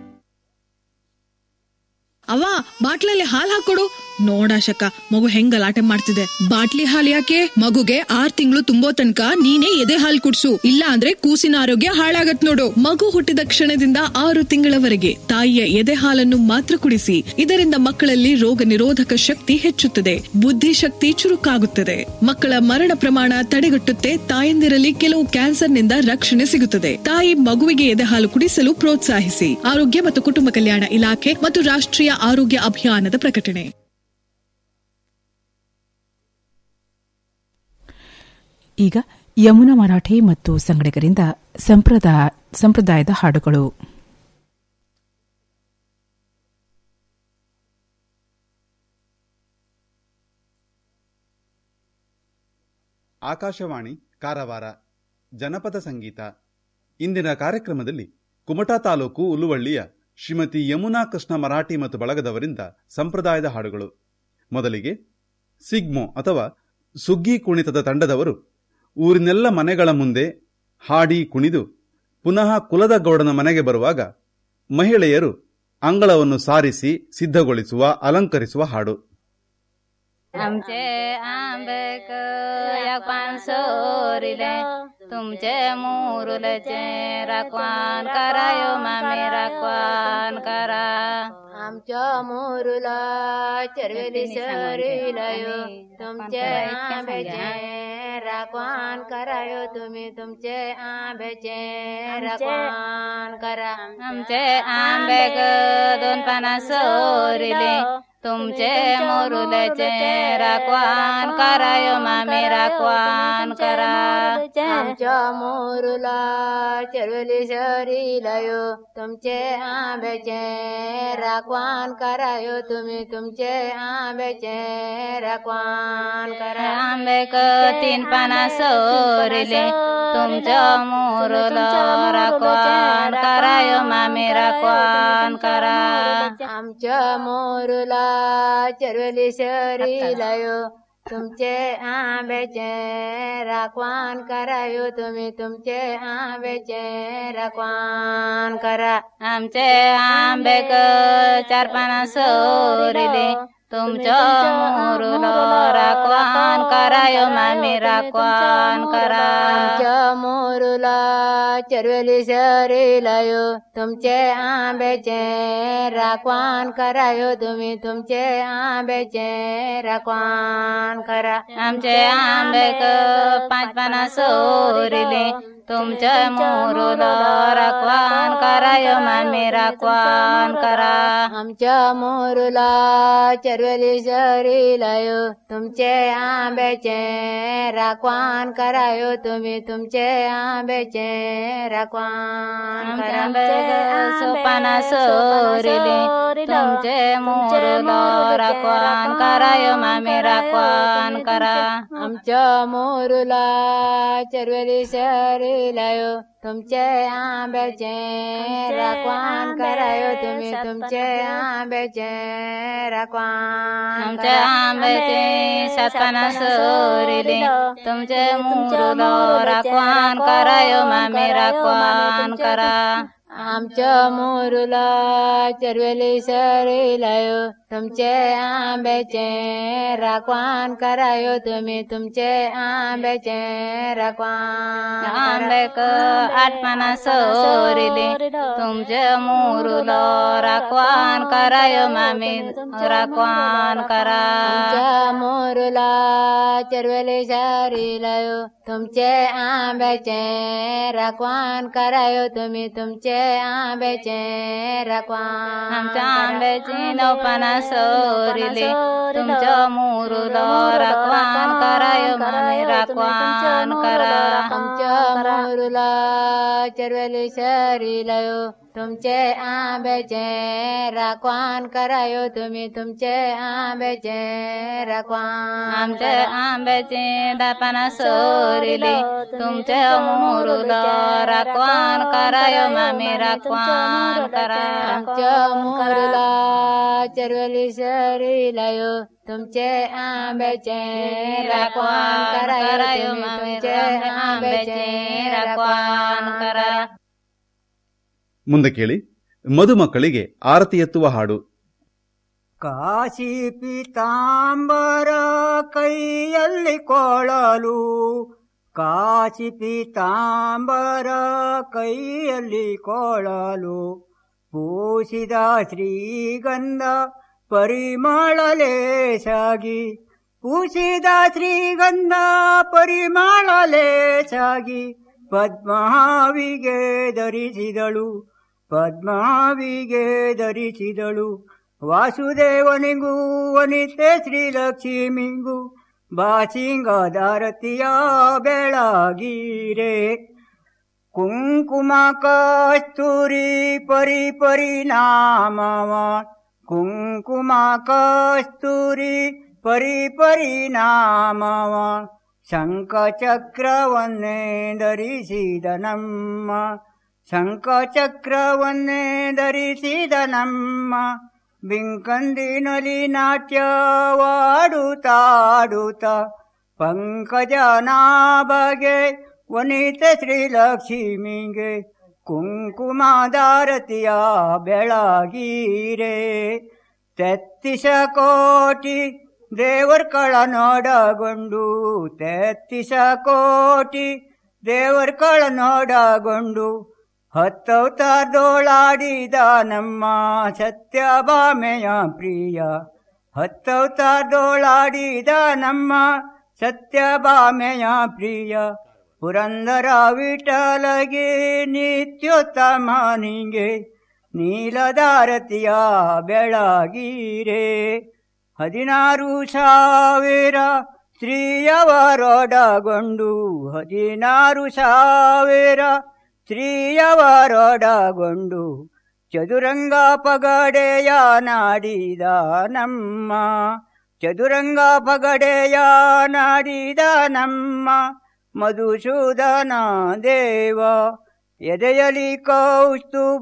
ಅವ ಬಾಟ್ಲಲ್ಲಿ ಹಾಲ್ ಹಾಕೊಡು ನೋಡಾಶಕ ಮಗು ಹೆಂಗ್ ಗಲಾಟೆ ಮಾಡ್ತಿದೆ ಬಾಟ್ಲಿ ಹಾಲ್ ಯಾಕೆ ಮಗುಗೆ ಆರ್ ತಿಂಗಳು ತುಂಬೋ ತನಕ ನೀನೇ ಎದೆ ಹಾಲ್ ಕುಡ್ಸು ಇಲ್ಲ ಅಂದ್ರೆ ಕೂಸಿನ ಆರೋಗ್ಯ ಹಾಳಾಗತ್ ನೋಡು ಮಗು ಹುಟ್ಟಿದ ಕ್ಷಣದಿಂದ ಆರು ತಿಂಗಳವರೆಗೆ ತಾಯಿಯ ಎದೆ ಹಾಲನ್ನು ಮಾತ್ರ ಕುಡಿಸಿ ಇದರಿಂದ ಮಕ್ಕಳಲ್ಲಿ ರೋಗ ನಿರೋಧಕ ಶಕ್ತಿ ಹೆಚ್ಚುತ್ತದೆ ಬುದ್ಧಿಶಕ್ತಿ ಚುರುಕಾಗುತ್ತದೆ ಮಕ್ಕಳ ಮರಣ ಪ್ರಮಾಣ ತಡೆಗಟ್ಟುತ್ತೆ ತಾಯಂದಿರಲ್ಲಿ ಕೆಲವು ಕ್ಯಾನ್ಸರ್ನಿಂದ ರಕ್ಷಣೆ ಸಿಗುತ್ತದೆ ತಾಯಿ ಮಗುವಿಗೆ ಎದೆ ಹಾಲು ಕುಡಿಸಲು ಪ್ರೋತ್ಸಾಹಿಸಿ ಆರೋಗ್ಯ ಮತ್ತು ಕುಟುಂಬ ಕಲ್ಯಾಣ ಇಲಾಖೆ ಮತ್ತು ರಾಷ್ಟ್ರೀಯ ಆರೋಗ್ಯ ಅಭಿಯಾನದ ಪ್ರಕಟಣೆ ಈಗ ಯಮುನಾ ಮರಾಠೆ ಮತ್ತು ಸಂಗಡಿಗರಿಂದ ಸಂಪ್ರದಾಯ ಸಂಪ್ರದಾಯದ ಹಾಡುಗಳು ಆಕಾಶವಾಣಿ ಕಾರವಾರ ಜನಪದ ಸಂಗೀತ ಇಂದಿನ ಕಾರ್ಯಕ್ರಮದಲ್ಲಿ ಕುಮಟಾ ತಾಲೂಕು ಉಲುವಳ್ಳಿಯ ಶ್ರೀಮತಿ ಯಮುನಾ ಕೃಷ್ಣ ಮರಾಠಿ ಮತ್ತು ಬಳಗದವರಿಂದ ಸಂಪ್ರದಾಯದ ಹಾಡುಗಳು ಮೊದಲಿಗೆ ಸಿಗ್ಮೋ ಅಥವಾ ಸುಗ್ಗಿ ಕುಣಿತದ ತಂಡದವರು ಊರಿನೆಲ್ಲ ಮನೆಗಳ ಮುಂದೆ ಹಾಡಿ ಕುಣಿದು ಪುನಃ ಕುಲದ ಗೌಡನ ಮನೆಗೆ ಬರುವಾಗ ಮಹಿಳೆಯರು ಅಂಗಳವನ್ನು ಸಾರಿಸಿ ಸಿದ್ಧಗೊಳಿಸುವ ಅಲಂಕರಿಸುವ ಹಾಡು आमचे आंबेक या पान सोरिले तुमचे मुरुलेचे राखवान करायो मामी राखवान करा आमच्या मोरूला चरवेली सरीलायो तुमचे आंब्याचे राखवान करायो तुम्ही तुमचे आंब्याचे राखवान करा आमचे आंबेक दोन पाना सोरिले तुमचे मोरुलेचे राखवान करायो मामी राखवान करा आमच्या मोरूला चरवेली सरीलायो तुमचे आंब्याचे राखवान करायो तुम्ही तुमचे आंब्याचे राखवान करा आंबेक तीन पाना सोरिले तुमच्या मोरुला राखवान करायो मामी राखवान करा आमच्या मोरूला चरवेली सरीलायो तुमचे आंब्याचे राखवान करायो तुम्ही तुमचे आंब्याचे राखवान करा आमचे आंबेक चार पाना सोरिले तुमच्या मोरुला राखवान करायो मामी राखवान करा आमच्या मोरूला चरवेली सरीलायो तुमचे आंब्याचे राखवान करायो तुम्ही तुमचे आंब्याचे राखवान करा आमचे आंबेक पाच पाना सोरिले तुमचे मोरुला राखवान करायो मामी राखवान करा आमच्या मोरूला चरवेली सरीलायो तुमचे आंब्याचे राखवान करायो तुम्ही तुमचे आंब्याचे राखवान करा सोपाना सोरिले तुमचे मोरुला राखवान करायो मामी राखवान करा आमच्या मोरूला चरवेली सरीलायो तुमचे आंब्याचे राखवान करायो तुम्ही तुमचे आंब्याचे राखवान आमचे आंब्याचे सात पाना सोरिले तुमचे मोरुला राखवान करायो मामी राखवान करा आमच्या मोरूला चरवेली सरीलायो तुमचे आंब्याचे राखवान करायो तुम्ही तुमचे आंब्याचे राखवान आंबेक आठ पाना सोरिले तुमचे मोरुला राखवान करायो मामी राखवान करा आमच्या मोरूला चरवेली सरीलायो तुमचे आंब्याचे राखवान करायो तुम्ही तुमचे आंब्याचे राखवान आमच्या आंब्याची नऊ पाना सोरिले तुमच्या मोरुला राखवान करायो मामी राखवान करा आमच्या मोरूला चरवेली सरीलायो तुमचे आंब्याचे राखवान करायो तुम्ही तुमचे आंब्याचे राखवान आमचे आंब्याचे दापाना सोरिले तुमचे मोरुला राखवान करायो मामी राखवान करा आमच्या मोरूला चरवेली सरीलायो तुमचे आंब्याचे राखवान करायो तुम्ही तुमचे आंब्याचे राखवान करा ಮುಂದೆ ಕೇಳಿ ಮದುಮಕ್ಕಳಿಗೆ ಆರತಿ ಎತ್ತುವ ಹಾಡು ಕಾಶಿ ಪೀತಾಂಬರ ಕೈಯಲ್ಲಿ ಕೊಳಲು ಕಾಶಿ ಪೀತಾಂಬರ ಕೈಯಲ್ಲಿ ಕೊಳಲು ಪೂಸಿದ ಶ್ರೀಗಂಧ ಪರಿಮಳಲೇಸಾಗಿ ಪೂಸಿದ ಶ್ರೀಗಂಧ ಪರಿಮಳಲೇಸಾಗಿ ಪದ್ಮಾವಿಗೆ ಧರಿಸಿದಳು ಪದ್ಮಾವಿಗೆ ಧರಿಸಿದಳು ವಾಸುದೇವನಿಗೂ ವನಿತೆ ಶ್ರೀಲಕ್ಷ್ಮಿಗೂ ಬಾಸಿಂಗದಾರತಿಯ ಬೆಳಗಿರೆ ಕುಂಕುಮ ಕಸ್ತೂರಿ ಪರಿ ಪರಿಣಾಮವ ಕುಂಕುಮ ಕಸ್ತೂರಿ ಪರಿ ಪರಿಣಾಮವ ಶಂಖಚಕ್ರವನ್ನೇ ಧರಿಸಿದ ನಮ್ಮ ಶಂಖಚಕ್ರವನ್ನೇ ಧರಿಸಿದ ನಮ್ಮ ಬಿಂಕಂದಿನಲಿ ನಾಟ್ಯವಾಡುತ್ತಾಡುತ್ತ ಪಂಕಜನಾಭಗೆ ವನಿತ ಶ್ರೀಲಕ್ಷ್ಮಿಗೆ ಕುಂಕುಮದಾರತಿಯ ಬೆಳಗೀರೆ ತೆತ್ತಿಸ ಕೋಟಿ ದೇವರ್ಕಳ ನೋಡಗೊಂಡು ತೆತ್ತಿಸ ಕೋಟಿ ದೇವರ್ಕಳ ನೋಡಗೊಂಡು ಹತ್ತವತಾರ್ದೋಳಾಡಿದ ನಮ್ಮ ಸತ್ಯಭಾಮೆಯ ಪ್ರಿಯ ಹತ್ತವತಾರ್ದೋಳಾಡಿದ ನಮ್ಮ ಸತ್ಯಭಾಮೆಯ ಪ್ರಿಯ ಪುರಂದರ ವಿಠಲಗೆ ನಿತ್ಯೋತ್ತಮ ನಿಂಗೆ ನೀಲದಾರತಿಯ ಬೆಳಗೀರೆ ಹದಿನಾರು ಸಾವಿರ ಸ್ತ್ರೀಯವರೊಡಗೊಂಡು ಹದಿನಾರು ಸಾವಿರ ಸ್ತ್ರೀಯವರೊಡಗೊಂಡು ಚದುರಂಗ ಪಗಡೆಯ ನಾಡಿದ ನಮ್ಮ ಚದುರಂಗ ಪಗಡೆಯ ನಾಡಿದ ನಮ್ಮ ಮಧುಸೂದನ ದೇವ ಎದೆಯಲಿ ಕೌಸ್ತುಭ